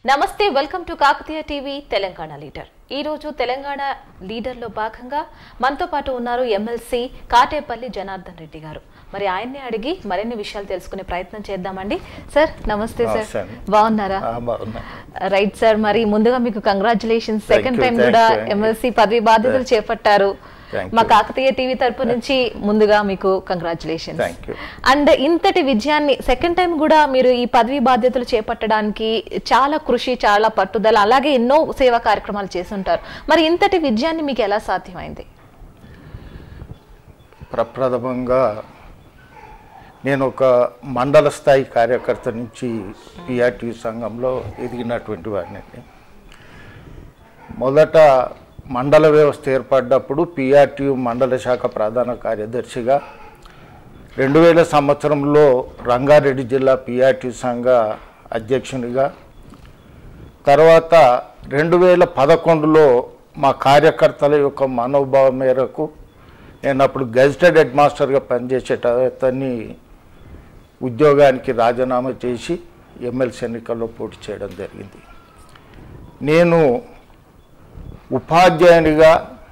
నమస్తే welcome to Kakatiya TV Telangana leader ఈ రోజు తెలంగాణ లీడర్ లో భాగంగా మనతో పాటు ఉన్నారు ఎమ్మెల్సీ కాటేపల్లి జనార్దన్ రెడ్డి గారు మరి ఆయన్ని అడిగి మరిన్ని విషయాలు తెలుసుకునే ప్రయత్నం చేద్దామండి సార్ నమస్తే సార్ నమస్తే అండి. బాగున్నారా ఆ, బాగున్నా రైట్ సార్ మరి ముందుగా మీకు congratulations Thank second you, time thank కూడా you, thank you. ఎమ్మెల్సీ పదవి బాధ్యతలు చేపట్టారు Thank మా you. కాకతీయ టీవీ తరపు నుంచి ముందుగా మీకు కంగ్రాచులేషన్స్ Thank you. అండ్ ఇంతటి విజయాన్ని సెకండ్ టైం కూడా మీరు ఈ పదవి బాధ్యతలు చేపట్టడానికి చాలా కృషి చాలా పట్టుదల అలాగే ఎన్నో సేవా కార్యక్రమాలు చేస్తుంటారు మరి ఇంతటి విజయాన్ని మీకు ఎలా సాధ్యమైంది ప్రప్రథమంగా నేను ఒక మండల స్థాయి కార్యకర్త నుంచి పిఆర్టీ సంఘంలో ఎదిగినటువంటి వాడిని మొదట మండల వ్యవస్థ ఏర్పడ్డప్పుడు పిఆర్టీ మండల శాఖ ప్రధాన కార్యదర్శిగా రెండు వేల సంవత్సరంలో రంగారెడ్డి జిల్లా పిఆర్టీ సంఘ అధ్యక్షునిగా తర్వాత రెండు వేల పదకొండులో మా కార్యకర్తల యొక్క మనోభావం మేరకు నేను అప్పుడు గెజిటెడ్ హెడ్ మాస్టర్గా పనిచేసేటతన్ని ఉద్యోగానికి రాజీనామా చేసి ఎమ్మెల్సీ ఎన్నికల్లో పోటీ చేయడం జరిగింది నేను ఉపాధ్యాయునిగా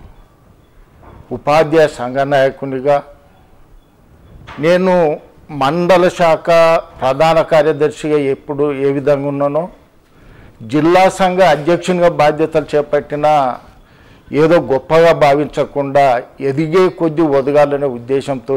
ఉపాధ్యాయ సంఘ నాయకునిగా నేను మండల శాఖ ప్రధాన కార్యదర్శిగా ఎప్పుడు ఏ విధంగా ఉన్నానో జిల్లా సంఘ అధ్యక్షునిగా బాధ్యతలు చేపట్టిన ఏదో గొప్పగా భావించకుండా ఎదిగే కొద్ది ఒదగాలనే ఉద్దేశంతో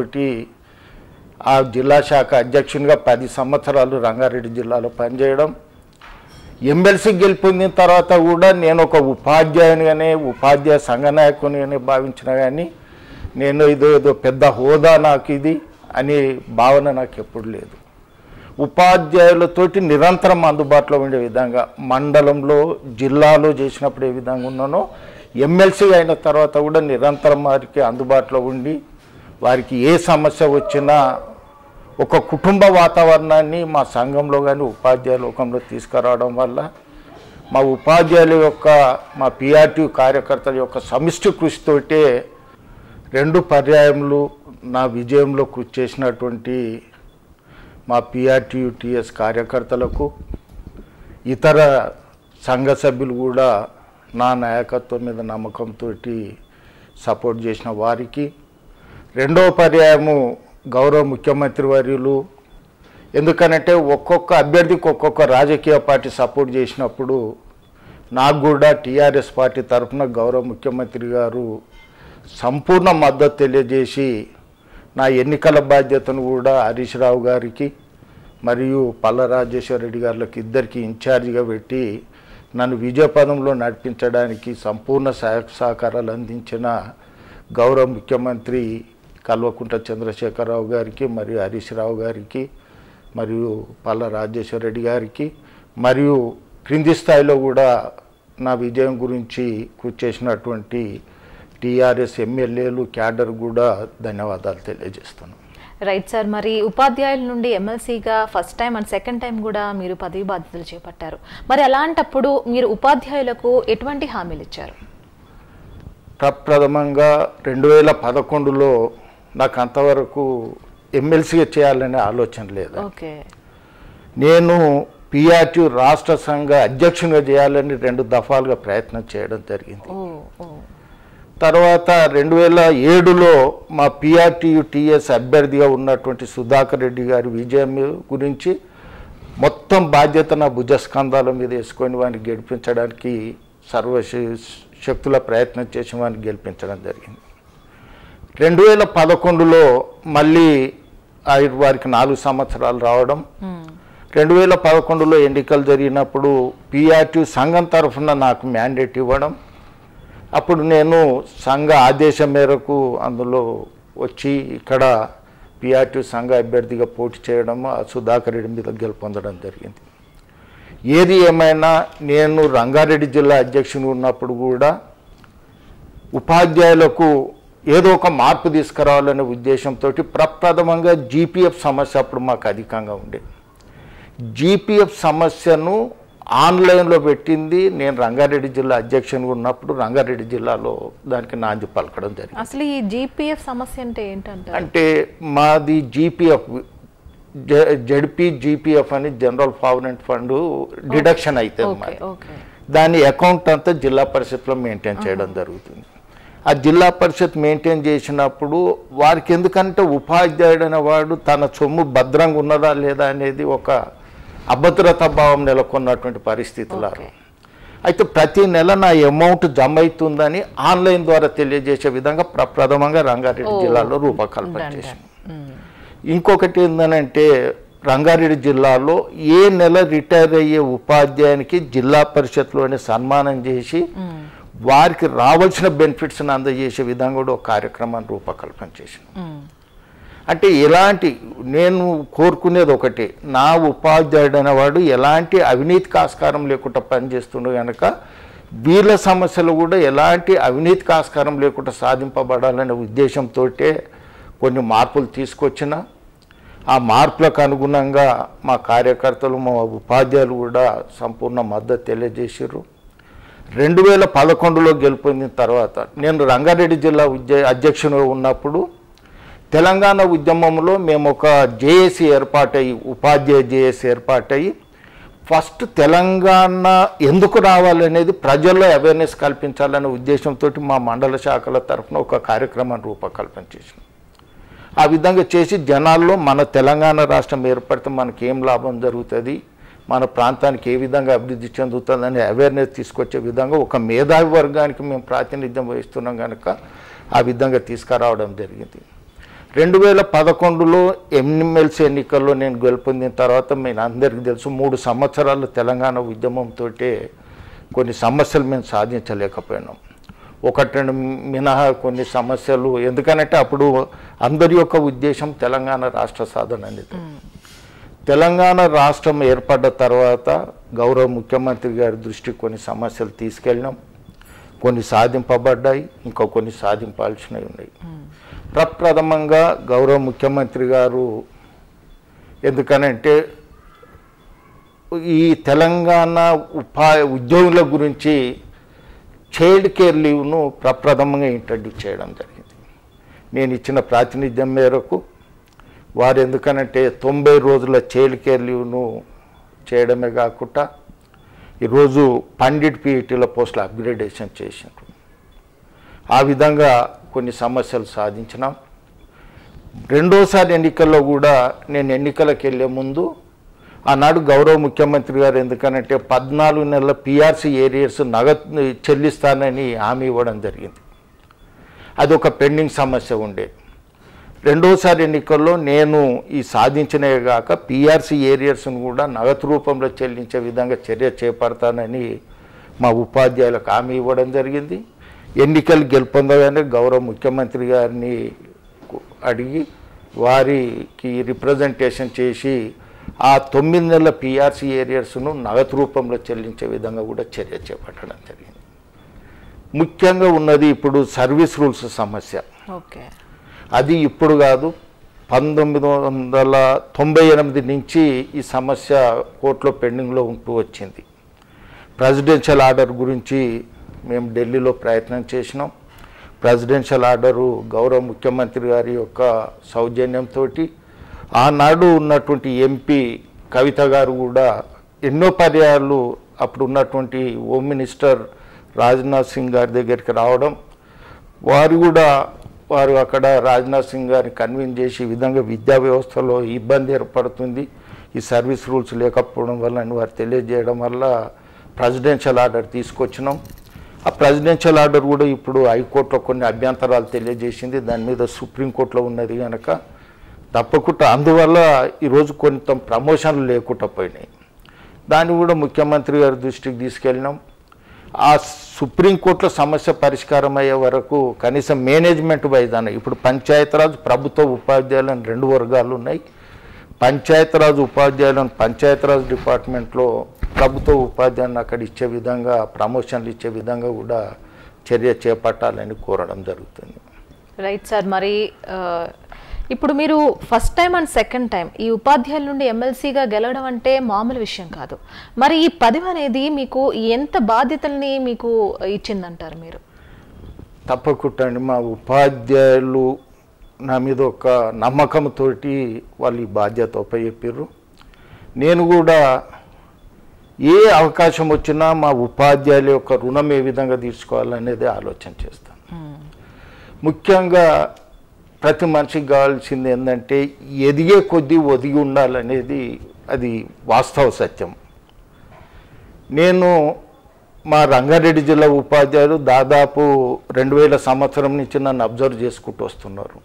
ఆ జిల్లా శాఖ అధ్యక్షునిగా పది సంవత్సరాలు రంగారెడ్డి జిల్లాలో పనిచేయడం ఎమ్మెల్సీ గెలుపొందిన తర్వాత కూడా నేను ఒక ఉపాధ్యాయునిగానే ఉపాధ్యాయ సంఘ నాయకునిగానే భావించిన కానీ నేను ఏదో ఏదో పెద్ద హోదా నాకు ఇది అనే భావన నాకు ఎప్పుడు లేదు ఉపాధ్యాయులతోటి నిరంతరం అందుబాటులో ఉండే విధంగా మండలంలో జిల్లాలో చేసినప్పుడు ఏ విధంగా ఉన్నానో ఎమ్మెల్సీ అయిన తర్వాత కూడా నిరంతరం వారికి అందుబాటులో ఉండి వారికి ఏ సమస్య వచ్చినా ఒక కుటుంబ వాతావరణాన్ని మా సంఘంలో కానీ ఉపాధ్యాయ లోకంలో తీసుకురావడం వల్ల మా ఉపాధ్యాయుల యొక్క మా పిఆర్టీ కార్యకర్తల యొక్క సమిష్టి కృషితోటే రెండు పర్యాయములు నా విజయంలో కృషి చేసినటువంటి మా పిఆర్టీయుటిఎస్ కార్యకర్తలకు ఇతర సంఘ సభ్యులు కూడా నా నాయకత్వం మీద నమ్మకంతో సపోర్ట్ చేసిన వారికి రెండవ పర్యాయము గౌరవ ముఖ్యమంత్రి వర్యులు ఎందుకనంటే ఒక్కొక్క అభ్యర్థికి ఒక్కొక్క రాజకీయ పార్టీ సపోర్ట్ చేసినప్పుడు నాకు కూడా టీఆర్ఎస్ పార్టీ తరఫున గౌరవ ముఖ్యమంత్రి గారు సంపూర్ణ మద్దతు తెలియజేసి నా ఎన్నికల బాధ్యతను కూడా హరీష్ రావు గారికి మరియు పల్ల రాజేశ్వర రెడ్డి గారికి ఇద్దరికి ఇన్ఛార్జిగా పెట్టి నన్ను విజయపదంలో నడిపించడానికి సంపూర్ణ సహాయ సహకారాలు అందించిన గౌరవ ముఖ్యమంత్రి కల్వకుంట్ల చంద్రశేఖరరావు గారికి మరియు హరీష్ రావు గారికి మరియు పల్ల రాజేశ్వర రెడ్డి గారికి మరియు క్రింది స్థాయిలో కూడా నా విజయం గురించి కృషి చేసినటువంటి టీఆర్ఎస్ ఎమ్మెల్యేలు క్యాడర్ కూడా ధన్యవాదాలు తెలియజేస్తున్నాను రైట్ సార్ మరి ఉపాధ్యాయుల నుండి ఎమ్మెల్సీగా first time and second time కూడా మీరు పదవి బాధ్యతలు చేపట్టారు మరి అలాంటప్పుడు మీరు ఉపాధ్యాయులకు ఎటువంటి హామీలు ఇచ్చారు ప్రప్రథమంగా రెండు వేల పదకొండులో నాకు అంతవరకు ఎమ్మెల్సీగా చేయాలనే ఆలోచన లేదు ఓకే నేను పిఆర్టీ రాష్ట్ర సంఘ అధ్యక్షునిగా చేయాలని రెండు దఫాలుగా ప్రయత్నం చేయడం జరిగింది ఓ ఓ తర్వాత రెండు వేల ఏడులో మా పిఆర్టీయు టీఎస్ అభ్యర్థిగా ఉన్నటువంటి సుధాకర్ రెడ్డి గారి విజయం గురించి మొత్తం బాధ్యత నా భుజస్కంధాల మీద వేసుకొని వాడిని గెలిపించడానికి సర్వ శక్తుల ప్రయత్నం చేసి వాడిని గెలిపించడం జరిగింది రెండు వేల పదకొండులో మళ్ళీ ఆ- వారికి నాలుగు సంవత్సరాలు రావడం రెండు వేల పదకొండులో ఎన్నికలు జరిగినప్పుడు పిఆర్టీ సంఘం తరఫున నాకు మ్యాండేట్ ఇవ్వడం అప్పుడు నేను సంఘ ఆదేశం మేరకు అందులో వచ్చి ఇక్కడ పిఆర్టీ సంఘ అభ్యర్థిగా పోటీ చేయడం ఆ సుధాకర్ రెడ్డి మీద గెలుపొందడం జరిగింది ఏది ఏమైనా నేను రంగారెడ్డి జిల్లా అధ్యక్షుని ఉన్నప్పుడు కూడా ఉపాధ్యాయులకు ఏదో ఒక మార్పు తీసుకురావాలనే ఉద్దేశంతో ప్రప్రథమంగా జీపీఎఫ్ సమస్య అప్పుడు మాకు అధికంగా ఉండేది జీపీఎఫ్ సమస్యను ఆన్లైన్లో పెట్టింది నేను రంగారెడ్డి జిల్లా అధ్యక్షునిగా ఉన్నప్పుడు రంగారెడ్డి జిల్లాలో దానికి నాంది పలకడం జరిగింది అసలు ఈ జీపీఎఫ్ సమస్య అంటే ఏంటంటారు అంటే మాది జీపీఎఫ్ జెడ్పీ జీపీఎఫ్ అని జనరల్ ఫార్నెంట్ ఫండ్ డిడక్షన్ అవుతుంది ఓకే మరి ఓకే దాని అకౌంట్ అంతా జిల్లా పరిషత్లో మెయింటైన్ చేయడం జరుగుతుంది ఆ జిల్లా పరిషత్ మెయింటైన్ చేసినప్పుడు వారికి ఎందుకంటే ఉపాధ్యాయుడు అనేవాడు తన సొమ్ము భద్రంగా ఉన్నదా లేదా అనేది ఒక అభద్రతా భావం నెలకొన్నటువంటి పరిస్థితులు ఓకే. అయితే ప్రతి నెల నా అమౌంట్ జమ అవుతుందని ఆన్లైన్ ద్వారా తెలియజేసే విధంగా ప్రప్రథమంగా రంగారెడ్డి ఓ. జిల్లాలో రూపకల్పన Done, చేసింది done. మ్మ్. ఇంకొకటి ఏంటంటే రంగారెడ్డి జిల్లాలో ఏ నెల రిటైర్ అయ్యే ఉపాధ్యాయునికి జిల్లా పరిషత్లోనే సన్మానం చేసి మ్మ్. వారికి రావాల్సిన బెనిఫిట్స్ని అందజేసే విధంగా కూడా ఒక కార్యక్రమాన్ని రూపకల్పన చేసిన మ్మ్. అంటే ఎలాంటి నేను కోరుకునేది ఒకటి నా ఉపాధ్యాయుడు అనేవాడు ఎలాంటి అవినీతికి ఆస్కారం లేకుండా పనిచేస్తుండే కనుక వీళ్ళ సమస్యలు కూడా ఎలాంటి అవినీతికి ఆస్కారం లేకుండా సాధింపబడాలనే ఉద్దేశంతో కొన్ని మార్పులు తీసుకొచ్చిన ఆ మార్పులకు అనుగుణంగా మా కార్యకర్తలు మా ఉపాధ్యాయులు కూడా సంపూర్ణ మద్దతు తెలియజేసారు రెండు వేల పదకొండులో గెలుపొందిన తర్వాత నేను రంగారెడ్డి జిల్లా ఉద్య అధ్యక్షునిగా ఉన్నప్పుడు తెలంగాణ ఉద్యమంలో మేము ఒక జేఏసీ ఏర్పాటయ్యి ఉపాధ్యాయ జేఏసీ ఏర్పాటయ్యి ఫస్ట్ తెలంగాణ ఎందుకు రావాలనేది ప్రజల్లో అవేర్నెస్ కల్పించాలనే ఉద్దేశంతో మా మండల శాఖల తరఫున ఒక కార్యక్రమాన్ని రూపకల్పన చేసినాం ఆ విధంగా చేసి జనాల్లో మన తెలంగాణ రాష్ట్రం ఏర్పడితే మనకి ఏం లాభం జరుగుతుంది మన ప్రాంతానికి ఏ విధంగా అభివృద్ధి చెందుతుందని అవేర్నెస్ తీసుకొచ్చే విధంగా ఒక మేధావి వర్గానికి మేము ప్రాతినిధ్యం వహిస్తున్నాం కనుక ఆ విధంగా తీసుకురావడం జరిగింది రెండు వేల పదకొండులో ఎమ్మెల్సీ ఎన్నికల్లో నేను గెలుపొందిన తర్వాత మేము అందరికీ తెలుసు మూడు సంవత్సరాలు తెలంగాణ ఉద్యమంతో కొన్ని సమస్యలు మేము సాధించలేకపోయినాం ఒకటి రెండు మినహా కొన్ని సమస్యలు ఎందుకనంటే అప్పుడు అందరి యొక్క ఉద్దేశం తెలంగాణ రాష్ట్ర సాధన అనేది తెలంగాణ రాష్ట్రం ఏర్పడ్డ తర్వాత గౌరవ ముఖ్యమంత్రి గారి దృష్టికి కొన్ని సమస్యలు తీసుకెళ్ళినాం కొన్ని సాధింపబడ్డాయి ఇంకా కొన్ని సాధింపాల్సినవి ఉన్నాయి ప్రప్రథమంగా గౌరవ ముఖ్యమంత్రి గారు ఎందుకనంటే ఈ తెలంగాణ ఉపా ఉద్యోగుల గురించి చైల్డ్ కేర్ లీవ్ను ప్రప్రథమంగా ఇంట్రడ్యూస్ చేయడం జరిగింది నేను ఇచ్చిన ప్రాతినిధ్యం మేరకు వారు ఎందుకనంటే తొంభై రోజుల చైల్డ్ కేర్ లీవ్ను చేయడమే కాకుండా ఈరోజు పండిట్ పీఈటీల పోస్టులు అప్గ్రేడేషన్ చేసినారు ఆ విధంగా కొన్ని సమస్యలు సాధించినాం రెండోసారి ఎన్నికల్లో కూడా నేను ఎన్నికలకు వెళ్ళే ముందు ఆనాడు గౌరవ ముఖ్యమంత్రి గారు ఎందుకనంటే పద్నాలుగు నెలల పిఆర్సీ ఏరియర్స్ నగదు చెల్లిస్తానని హామీ ఇవ్వడం జరిగింది అది ఒక పెండింగ్ సమస్య ఉండే రెండోసారి ఎన్నికల్లో నేను ఈ సాధించినవి కాక పిఆర్సీ ఏరియర్స్ను కూడా నగదు రూపంలో చెల్లించే విధంగా చర్య చేపడతానని మా ఉపాధ్యాయులకు హామీ ఇవ్వడం జరిగింది ఎన్నికలు గెలుపొందగానే గౌరవ ముఖ్యమంత్రి గారిని అడిగి వారికి రిప్రజెంటేషన్ చేసి ఆ తొమ్మిది నెలల పిఆర్సీ ఏరియర్స్ను నగదు రూపంలో చెల్లించే విధంగా కూడా చర్య చేపట్టడం జరిగింది ముఖ్యంగా ఉన్నది ఇప్పుడు సర్వీస్ రూల్స్ సమస్య ఓకే అది ఇప్పుడు కాదు పంతొమ్మిది వందల తొంభై ఎనిమిది నుంచి ఈ సమస్య కోర్టులో పెండింగ్లో ఉంటూ వచ్చింది ప్రెసిడెన్షియల్ ఆర్డర్ గురించి మేము ఢిల్లీలో ప్రయత్నం చేసినాం ప్రెసిడెన్షియల్ ఆర్డరు గౌరవ ముఖ్యమంత్రి గారి యొక్క సౌజన్యంతో ఆనాడు ఉన్నటువంటి ఎంపీ కవిత గారు కూడా ఎన్నో పర్యాలు అప్పుడు ఉన్నటువంటి హోమ్ మినిస్టర్ రాజ్నాథ్ సింగ్ గారి దగ్గరికి రావడం వారు కూడా వారు అక్కడ రాజ్నాథ్ సింగ్ గారిని కన్విన్స్ చేసి ఈ విధంగా విద్యా వ్యవస్థలో ఇబ్బంది ఏర్పడుతుంది ఈ సర్వీస్ రూల్స్ లేకపోవడం వల్ల అని వారు తెలియజేయడం వల్ల ప్రెసిడెన్షియల్ ఆర్డర్ తీసుకొచ్చినాం ఆ ప్రెసిడెన్షియల్ ఆర్డర్ కూడా ఇప్పుడు హైకోర్టులో కొన్ని అభ్యంతరాలు తెలియజేసింది దాని మీద సుప్రీంకోర్టులో ఉన్నది కనుక తప్పకుండా అందువల్ల ఈరోజు కొంత ప్రమోషన్లు లేకుండా పోయినాయి దాన్ని కూడా ముఖ్యమంత్రి గారి దృష్టికి తీసుకెళ్ళినాం ఆ సుప్రీంకోర్టులో సమస్య పరిష్కారం అయ్యే వరకు కనీసం మేనేజ్మెంట్ వైజ్ అన్న ఇప్పుడు పంచాయతీరాజ్ ప్రభుత్వ ఉపాధ్యాయులను రెండు వర్గాలు ఉన్నాయి పంచాయతీరాజ్ ఉపాధ్యాయులను పంచాయతీరాజ్ డిపార్ట్మెంట్లో ప్రభుత్వ ఉపాధ్యాయులను అక్కడ ఇచ్చే విధంగా ప్రమోషన్లు ఇచ్చే విధంగా కూడా చర్య చేపట్టాలని కోరడం జరుగుతుంది రైట్ సార్ మరి ఆ, ఇప్పుడు మీరు first time and second time ఈ ఉపాధ్యాయుల నుండి ఎమ్మెల్సీగా గెలవడం అంటే మామూలు విషయం కాదు మరి ఈ పదవి అనేది మీకు ఎంత బాధ్యతల్ని మీకు ఇచ్చిందంటారు మీరు తప్పకుండా అండి మా ఉపాధ్యాయులు నా మీద ఒక నమ్మకంతో వాళ్ళు ఈ బాధ్యత ఉపయోగించారు నేను కూడా ఏ అవకాశం వచ్చినా మా ఉపాధ్యాయుల యొక్క రుణం ఏ విధంగా తీసుకోవాలనేది ఆలోచన చేస్తాను ముఖ్యంగా ప్రతి మనిషికి కావాల్సింది ఏంటంటే ఎదిగే కొద్దీ ఒదిగి ఉండాలనేది అది వాస్తవ సత్యం నేను మా రంగారెడ్డి జిల్లా ఉపాధ్యాయులు దాదాపు రెండు వేల సంవత్సరం నుంచి నన్ను అబ్జర్వ్ చేసుకుంటూ వస్తున్నారు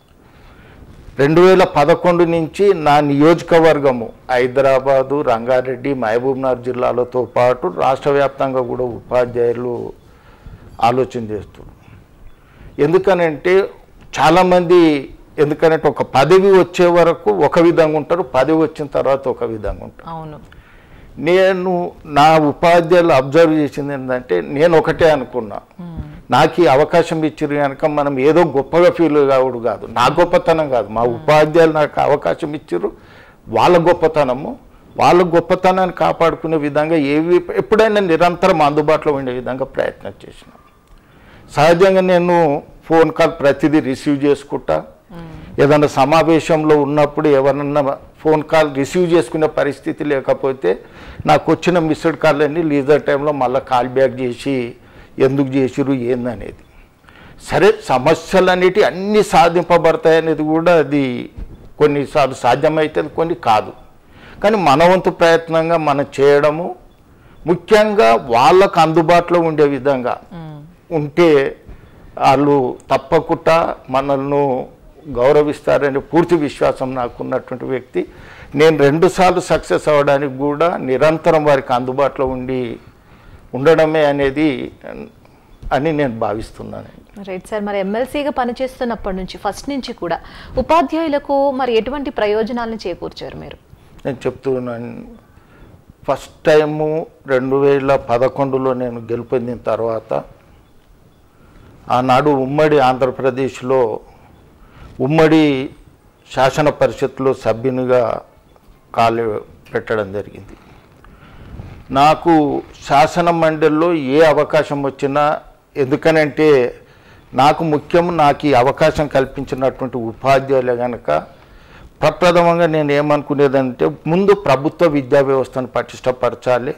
రెండు వేల పదకొండు నుంచి నా నియోజకవర్గము హైదరాబాదు రంగారెడ్డి మహబూబ్నగర్ జిల్లాలతో పాటు రాష్ట్ర వ్యాప్తంగా కూడా ఉపాధ్యాయులు ఆలోచన చేస్తున్నారు ఎందుకనంటే చాలామంది ఎందుకనంటే ఒక పదవి వచ్చే వరకు ఒక విధంగా ఉంటారు పదవి వచ్చిన తర్వాత ఒక విధంగా ఉంటారు అవును నేను నా ఉపాధ్యాయులు అబ్జర్వ్ చేసింది ఏంటంటే నేను ఒకటే అనుకున్నా నాకు ఈ అవకాశం ఇచ్చారు కనుక మనం ఏదో గొప్పగా ఫీల్ కావడు కాదు నా గొప్పతనం కాదు మా ఉపాధ్యాయులు నాకు అవకాశం ఇచ్చారు వాళ్ళ గొప్పతనము వాళ్ళ గొప్పతనాన్ని కాపాడుకునే విధంగా ఏవి ఎప్పుడైనా నిరంతరం అందుబాటులో ఉండే విధంగా ప్రయత్నం చేసిన సహజంగా నేను ఫోన్ కాల్ ప్రతిదీ రిసీవ్ చేసుకుంటా ఏదైనా సమావేశంలో ఉన్నప్పుడు ఎవరన్నా ఫోన్ కాల్ రిసీవ్ చేసుకునే పరిస్థితి లేకపోతే నాకు వచ్చిన మిస్డ్ కాల్ అన్ని లీజర్ టైంలో మళ్ళీ కాల్ బ్యాక్ చేసి ఎందుకు చేసిరు ఏందనేది సరే సమస్యలు అనేటివి అన్నీ సాధింపబడతాయి అనేది కూడా అది కొన్నిసార్లు సాధ్యమవుతుంది కొన్ని కాదు కానీ మన వంతు ప్రయత్నంగా మనం చేయడము ముఖ్యంగా వాళ్ళకు అందుబాటులో ఉండే విధంగా ఉంటే వాళ్ళు తప్పకుండా మనల్ని గౌరవిస్తారనే పూర్తి విశ్వాసం నాకున్నటువంటి వ్యక్తి నేను రెండుసార్లు సక్సెస్ అవ్వడానికి కూడా నిరంతరం వారికి అందుబాటులో ఉండి ఉండడమే అనేది అని నేను భావిస్తున్నాను రైట్ సార్ మరి ఎమ్మెల్సీగా పనిచేస్తున్నప్పటి నుంచి ఫస్ట్ నుంచి కూడా ఉపాధ్యాయులకు మరి ఎటువంటి ప్రయోజనాలను చేకూర్చారు మీరు నేను చెప్తున్నాను ఫస్ట్ టైము రెండు వేల పదకొండులో నేను గెలుపొందిన తర్వాత ఆనాడు ఉమ్మడి ఆంధ్రప్రదేశ్లో ఉమ్మడి శాసన పరిషత్లో సభ్యునిగా కాలు పెట్టడం జరిగింది నాకు శాసన మండలిలో ఏ అవకాశం వచ్చినా ఎందుకనంటే నాకు ముఖ్యం నాకు ఈ అవకాశం కల్పించినటువంటి ఉపాధ్యాయులే కనుక ప్రప్రథమంగా నేను ఏమనుకునేదంటే ముందు ప్రభుత్వ విద్యా వ్యవస్థను పటిష్టపరచాలి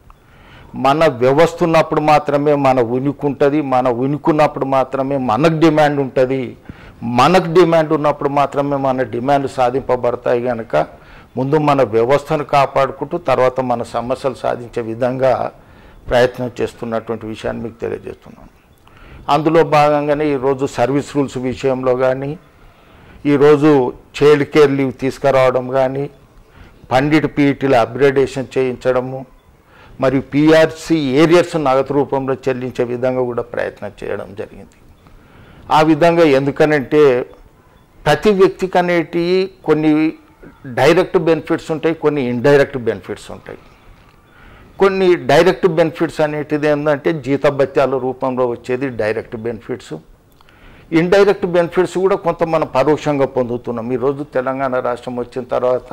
మన వ్యవస్థ ఉన్నప్పుడు మాత్రమే మన ఉనికి ఉంటుంది మన ఉనికి ఉన్నప్పుడు మాత్రమే మనకు డిమాండ్ ఉంటుంది మనకు డిమాండ్ ఉన్నప్పుడు మాత్రమే మన డిమాండ్ సాధింపబడతాయి కనుక ముందు మన వ్యవస్థను కాపాడుకుంటూ తర్వాత మన సమస్యలు సాధించే విధంగా ప్రయత్నం చేస్తున్నటువంటి విషయాన్ని మీకు తెలియజేస్తున్నాను అందులో భాగంగానే ఈరోజు సర్వీస్ రూల్స్ విషయంలో కానీ ఈరోజు చైల్డ్ కేర్ లీవ్ తీసుకురావడం కానీ పండిట్ పీఈటీల అప్గ్రేడేషన్ చేయించడము మరియు పిఆర్సి ఏరియర్స్ నగదు రూపంలో చెల్లించే విధంగా కూడా ప్రయత్నం చేయడం జరిగింది ఆ విధంగా ఎందుకనంటే ప్రతి వ్యక్తికి అనేటి కొన్ని డైరెక్ట్ బెనిఫిట్స్ ఉంటాయి కొన్ని ఇండైరెక్ట్ బెనిఫిట్స్ ఉంటాయి కొన్ని డైరెక్ట్ బెనిఫిట్స్ అనేటిది ఏంటంటే జీతభత్యాల రూపంలో వచ్చేది డైరెక్ట్ బెనిఫిట్స్ ఇండైరెక్ట్ బెనిఫిట్స్ కూడా కొంత మనం పరోక్షంగా పొందుతున్నాం ఈరోజు తెలంగాణ రాష్ట్రం వచ్చిన తర్వాత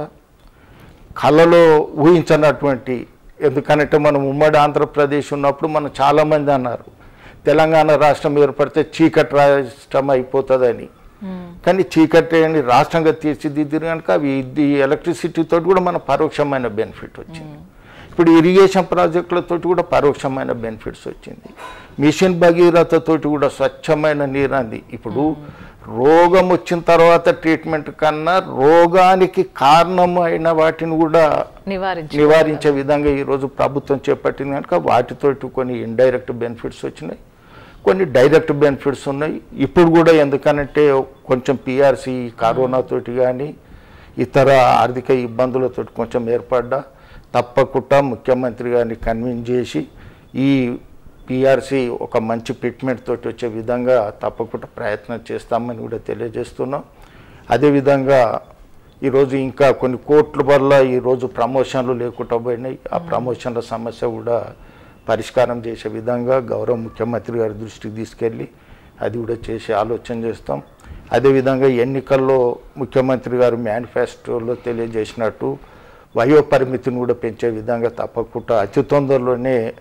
కళలో ఊహించనటువంటి ఎందుకంటే మనం ఉమ్మడి ఆంధ్రప్రదేశ్ ఉన్నప్పుడు మనం చాలామంది అన్నారు తెలంగాణ రాష్ట్రం ఏర్పడితే చీకటి రాష్ట్రం అయిపోతుందని కానీ చీకటి అని రాష్ట్రంగా తీర్చిదిద్దిరు కనుక అవి ఇది ఎలక్ట్రిసిటీ తోటి కూడా మన పరోక్షమైన బెనిఫిట్ వచ్చింది ఇప్పుడు ఇరిగేషన్ ప్రాజెక్టులతో కూడా పరోక్షమైన బెనిఫిట్స్ వచ్చింది మిషన్ భగీరథ తోటి కూడా స్వచ్ఛమైన నీరు అంది ఇప్పుడు రోగం వచ్చిన తర్వాత ట్రీట్మెంట్ కన్నా రోగానికి కారణం అయిన వాటిని కూడా నివారించి నివారించే విధంగా ఈరోజు ప్రభుత్వం చేపట్టింది కనుక వాటితోటి కొన్ని ఇండైరెక్ట్ బెనిఫిట్స్ వచ్చినాయి కొన్ని డైరెక్ట్ బెనిఫిట్స్ ఉన్నాయి ఇప్పుడు కూడా ఎందుకనంటే కొంచెం పిఆర్సి కరోనా తోటి కానీ ఇతర ఆర్థిక ఇబ్బందులతో కొంచెం ఏర్పడ్డా తప్పకుండా ముఖ్యమంత్రి గారిని కన్విన్స్ చేసి ఈ పిఆర్సి ఒక మంచి ట్రీట్మెంట్ తోటి వచ్చే విధంగా తప్పకుండా ప్రయత్నం చేస్తామని కూడా తెలియజేస్తున్నాం అదేవిధంగా ఈరోజు ఇంకా కొన్ని కోట్ల వల్ల ఈరోజు ప్రమోషన్లు లేకుండా పోయినాయి ఆ ప్రమోషన్ల సమస్య కూడా పరిష్కారం చేసే విధంగా గౌరవ ముఖ్యమంత్రి గారి దృష్టికి తీసుకెళ్ళి అది కూడా చేసే ఆలోచన చేస్తాం అదేవిధంగా ఎన్నికల్లో ముఖ్యమంత్రి గారు మేనిఫెస్టోలో తెలియజేసినట్టు వయో పరిమితిని కూడా పెంచే విధంగా తప్పకుండా అతి తొందరలోనే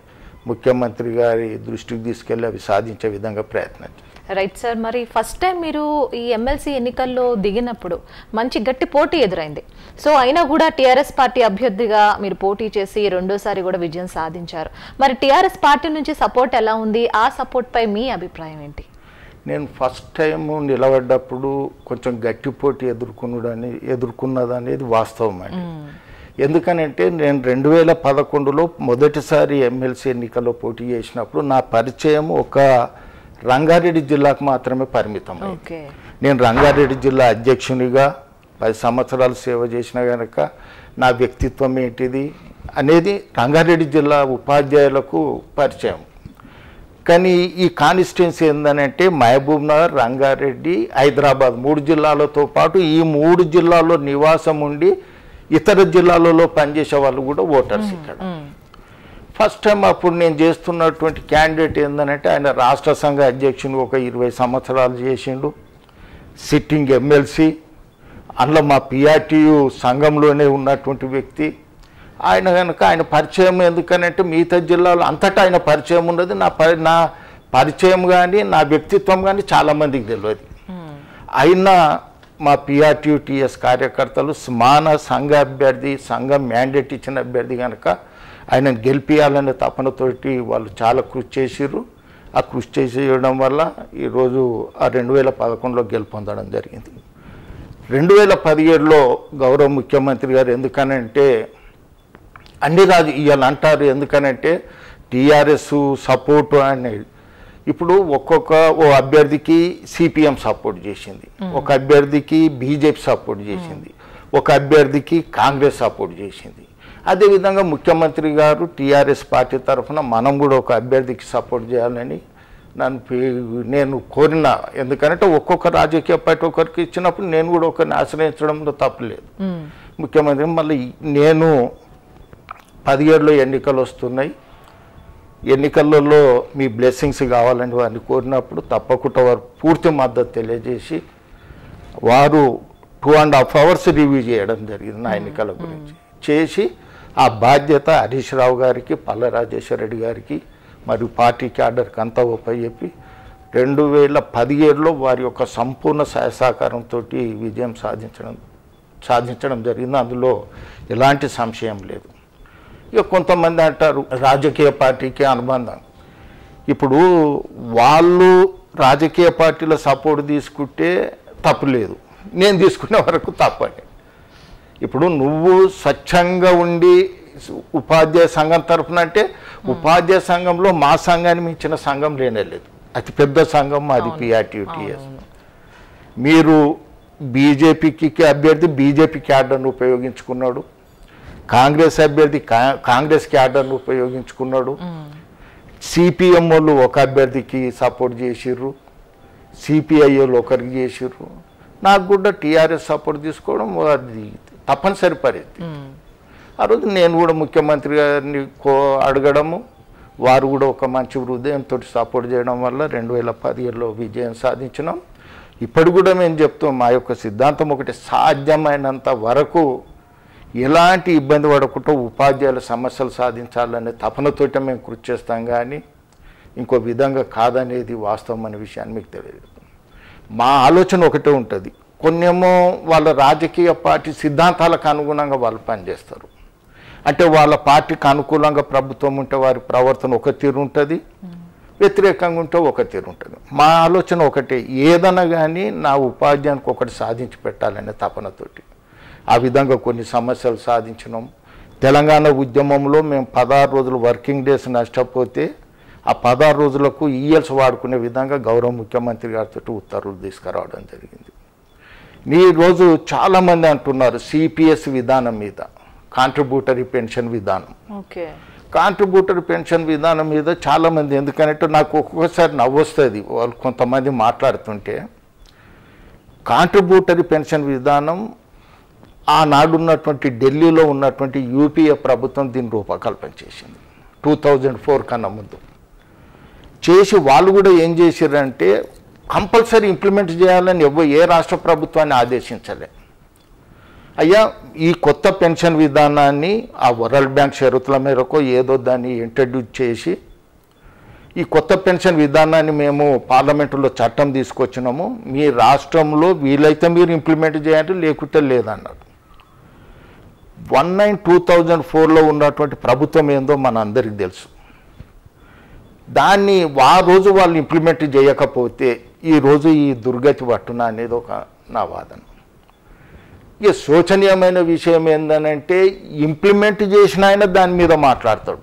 ముఖ్యమంత్రి గారి దృష్టికి తీసుకెళ్ళి అవి సాధించే విధంగా ప్రయత్నం చేస్తాం రైట్ సార్ మరి ఫస్ట్ టైం మీరు ఈ ఎమ్మెల్సీ ఎన్నికల్లో దిగినప్పుడు మంచి గట్టి పోటీ ఎదురైంది సో అయినా కూడా టీఆర్ఎస్ పార్టీ అభ్యర్థిగా మీరు పోటీ చేసి రెండోసారి కూడా విజయం సాధించారు మరి టీఆర్ఎస్ పార్టీ నుంచి సపోర్ట్ ఎలా ఉంది ఆ సపోర్ట్ పై మీ అభిప్రాయం ఏంటి నేను ఫస్ట్ టైం నిలబడ్డప్పుడు కొంచెం గట్టి పోటీ ఎదుర్కొన్నదని ఎదుర్కొన్నది అనేది వాస్తవం అండి ఎందుకనంటే నేను రెండు వేల పదకొండులో మొదటిసారి ఎమ్మెల్సీ ఎన్నికల్లో పోటీ చేసినప్పుడు నా పరిచయం ఒక రంగారెడ్డి జిల్లాకు మాత్రమే పరిమితం అయింది. ఓకే నేను రంగారెడ్డి జిల్లా అధ్యక్షునిగా పది సంవత్సరాలు సేవ చేసిన కనుక నా వ్యక్తిత్వం ఏంటిది అనేది రంగారెడ్డి జిల్లా ఉపాధ్యాయులకు పరిచయం కానీ ఈ కాన్స్టిట్యున్సీ ఏందనంటే మహబూబ్ నగర్ రంగారెడ్డి హైదరాబాద్ మూడు జిల్లాలతో పాటు ఈ మూడు జిల్లాల్లో నివాసం ఉండి ఇతర జిల్లాలలో పనిచేసే వాళ్ళు కూడా ఓటర్స్ ఇక్కడ ఫస్ట్ టైం అప్పుడు నేను చేస్తున్నటువంటి క్యాండిడేట్ ఏందనంటే ఆయన రాష్ట్ర సంఘ అధ్యక్షుని ఒక ఇరవై సంవత్సరాలు చేసిండు సిట్టింగ్ ఎమ్మెల్సీ అందులో మా పిఆర్టీయు సంఘంలోనే ఉన్నటువంటి వ్యక్తి ఆయన కనుక ఆయన పరిచయం ఎందుకనంటే మిగతా జిల్లాలో అంతటా ఆయన పరిచయం ఉన్నది నా పరి నా పరిచయం కానీ నా వ్యక్తిత్వం కానీ చాలామందికి తెలియదు అయినా మా పిఆర్టీయు టీఎస్ కార్యకర్తలు సమాన సంఘ అభ్యర్థి సంఘం మ్యాండేట్ ఇచ్చిన అభ్యర్థి కనుక ఆయనను గెలిపించాలనే తపనతోటి వాళ్ళు చాలా కృషి చేసిర్రు ఆ కృషి చేసేయడం వల్ల ఈరోజు ఆ రెండు వేల పదకొండులో గెలుపొందడం జరిగింది రెండు వేల పదిహేడులో గౌరవ ముఖ్యమంత్రి గారు ఎందుకనంటే అన్ని రాజు ఇవాళ అంటారు ఎందుకనంటే టీఆర్ఎస్ సపోర్టు అనేది ఇప్పుడు ఒక్కొక్క ఓ అభ్యర్థికి సిపిఎం సపోర్ట్ చేసింది ఒక అభ్యర్థికి బీజేపీ సపోర్ట్ చేసింది ఒక అభ్యర్థికి కాంగ్రెస్ సపోర్ట్ చేసింది అదేవిధంగా ముఖ్యమంత్రి గారు టీఆర్ఎస్ పార్టీ తరఫున మనం కూడా ఒక అభ్యర్థికి సపోర్ట్ చేయాలని నన్ను పే- నేను కోరిన ఎందుకంటే ఒక్కొక్క రాజకీయ పార్టీ ఒకరికి ఇచ్చినప్పుడు నేను కూడా ఒకరిని ఆశ్రయించడంలో తప్పలేదు ముఖ్యమంత్రి మళ్ళీ నేను పదిహేడులో ఎన్నికలు వస్తున్నాయి ఎన్నికలలో మీ బ్లెస్సింగ్స్ కావాలని వారిని కోరినప్పుడు తప్పకుండా వారు పూర్తి మద్దతు తెలియజేసి వారు two and half hours review చేయడం జరిగింది నా ఎన్నికల గురించి చేసి ఆ బాధ్యత హరీష్ రావు గారికి పల్ల రాజేశ్వర రెడ్డి గారికి మరియు పార్టీ క్యాడర్కి అంతా చెప్పి రెండు వేల పదిహేడులో వారి యొక్క సంపూర్ణ సహాయ సహకారంతో విజయం సాధించడం సాధించడం జరిగింది అందులో ఎలాంటి సంశయం లేదు ఇక కొంతమంది అంటారు రాజకీయ పార్టీకి అనుబంధం ఇప్పుడు వాళ్ళు రాజకీయ పార్టీల సపోర్ట్ తీసుకుంటే తప్పు లేదు నేను తీసుకునే వరకు తప్పని ఇప్పుడు నువ్వు స్వచ్ఛంగా ఉండి ఉపాధ్యాయ సంఘం తరఫున అంటే ఉపాధ్యాయ సంఘంలో మా సంఘాన్ని మించిన సంఘం లేనేలేదు అతి పెద్ద సంఘం మాది పిఆర్టీటీఎస్ మీరు బీజేపీకి అభ్యర్థి బీజేపీ క్యాడర్ను ఉపయోగించుకున్నాడు కాంగ్రెస్ అభ్యర్థి కా- కాంగ్రెస్ క్యాడర్ను ఉపయోగించుకున్నాడు సిపిఎం వాళ్ళు ఒక అభ్యర్థికి సపోర్ట్ చేసిర్రు సిపిఐ వాళ్ళు ఒకరికి చేసిర్రు నాకు కూడా టీఆర్ఎస్ సపోర్ట్ తీసుకోవడం అది తప్పనిసరి పరిస్థితి ఆ రోజు నేను కూడా ముఖ్యమంత్రి గారిని కో అడగడము వారు కూడా ఒక మంచి హృదయంతో సపోర్ట్ చేయడం వల్ల రెండు వేల పదిహేడులో విజయం సాధించినాం ఇప్పుడు కూడా మేము చెప్తాం మా యొక్క సిద్ధాంతం ఒకటి సాధ్యమైనంత వరకు ఎలాంటి ఇబ్బంది పడకుండా ఉపాధ్యాయుల సమస్యలు సాధించాలనే తపనతోటి మేము కృషి చేస్తాం కానీ ఇంకో విధంగా కాదనేది వాస్తవం అనే విషయాన్ని మీకు తెలియదు మా ఆలోచన ఒకటే ఉంటుంది కొన్నేమో వాళ్ళ రాజకీయ పార్టీ సిద్ధాంతాలకు అనుగుణంగా వాళ్ళు పనిచేస్తారు అంటే వాళ్ళ పార్టీకి అనుకూలంగా ప్రభుత్వం ఉంటే వారి ప్రవర్తన ఒక తీరు ఉంటుంది వ్యతిరేకంగా ఉంటే ఒక తీరు ఉంటుంది మా ఆలోచన ఒకటే ఏదైనా కానీ నా ఉపాధ్యాయానికి ఒకటి సాధించి పెట్టాలనే తపనతోటి ఆ విధంగా కొన్ని సమస్యలు సాధించినాం తెలంగాణ ఉద్యమంలో మేము పదహారు రోజులు వర్కింగ్ డేస్ నష్టపోతే ఆ పదహారు రోజులకు ఈఎల్స్ వాడుకునే విధంగా గౌరవ ముఖ్యమంత్రి గారితో ఉత్తర్వులు తీసుకురావడం జరిగింది ఈ రోజు చాలామంది అంటున్నారు సిపిఎస్ విధానం మీద కాంట్రిబ్యూటరీ పెన్షన్ విధానం ఓకే కాంట్రిబ్యూటరీ పెన్షన్ విధానం మీద చాలామంది ఎందుకంటే నాకు ఒక్కొక్కసారి నవ్వొస్తుంది వాళ్ళు కొంతమంది మాట్లాడుతుంటే కాంట్రిబ్యూటరీ పెన్షన్ విధానం ఆనాడు ఉన్నటువంటి ఢిల్లీలో ఉన్నటువంటి యూపీఏ ప్రభుత్వం దీన్ని రూపకల్పన చేసింది టూ థౌజండ్ ఫోర్ కన్నా ముందు చేసి వాళ్ళు కూడా ఏం చేశారంటే కంపల్సరీ ఇంప్లిమెంట్ చేయాలని ఎవ్వ ఏ రాష్ట్ర ప్రభుత్వాన్ని ఆదేశించలే అయ్యా ఈ కొత్త పెన్షన్ విధానాన్ని ఆ వరల్డ్ బ్యాంక్ షరతుల మేరకు ఏదో దాన్ని ఇంట్రడ్యూస్ చేసి ఈ కొత్త పెన్షన్ విధానాన్ని మేము పార్లమెంటులో చట్టం తీసుకొచ్చినాము మీ రాష్ట్రంలో వీలైతే మీరు ఇంప్లిమెంట్ చేయండి లేకుంటే లేదన్నారు వన్ నైన్ టూ థౌజండ్ ఫోర్లో ఉన్నటువంటి ప్రభుత్వం ఏందో మన అందరికి తెలుసు దాన్ని ఆ రోజు వాళ్ళు ఇంప్లిమెంట్ చేయకపోతే ఈ రోజు ఈ దుర్గతి పట్టున అనేది ఒక నా వాదన ఇక శోచనీయమైన విషయం ఏందనంటే ఇంప్లిమెంట్ చేసిన ఆయన దాని మీద మాట్లాడతాడు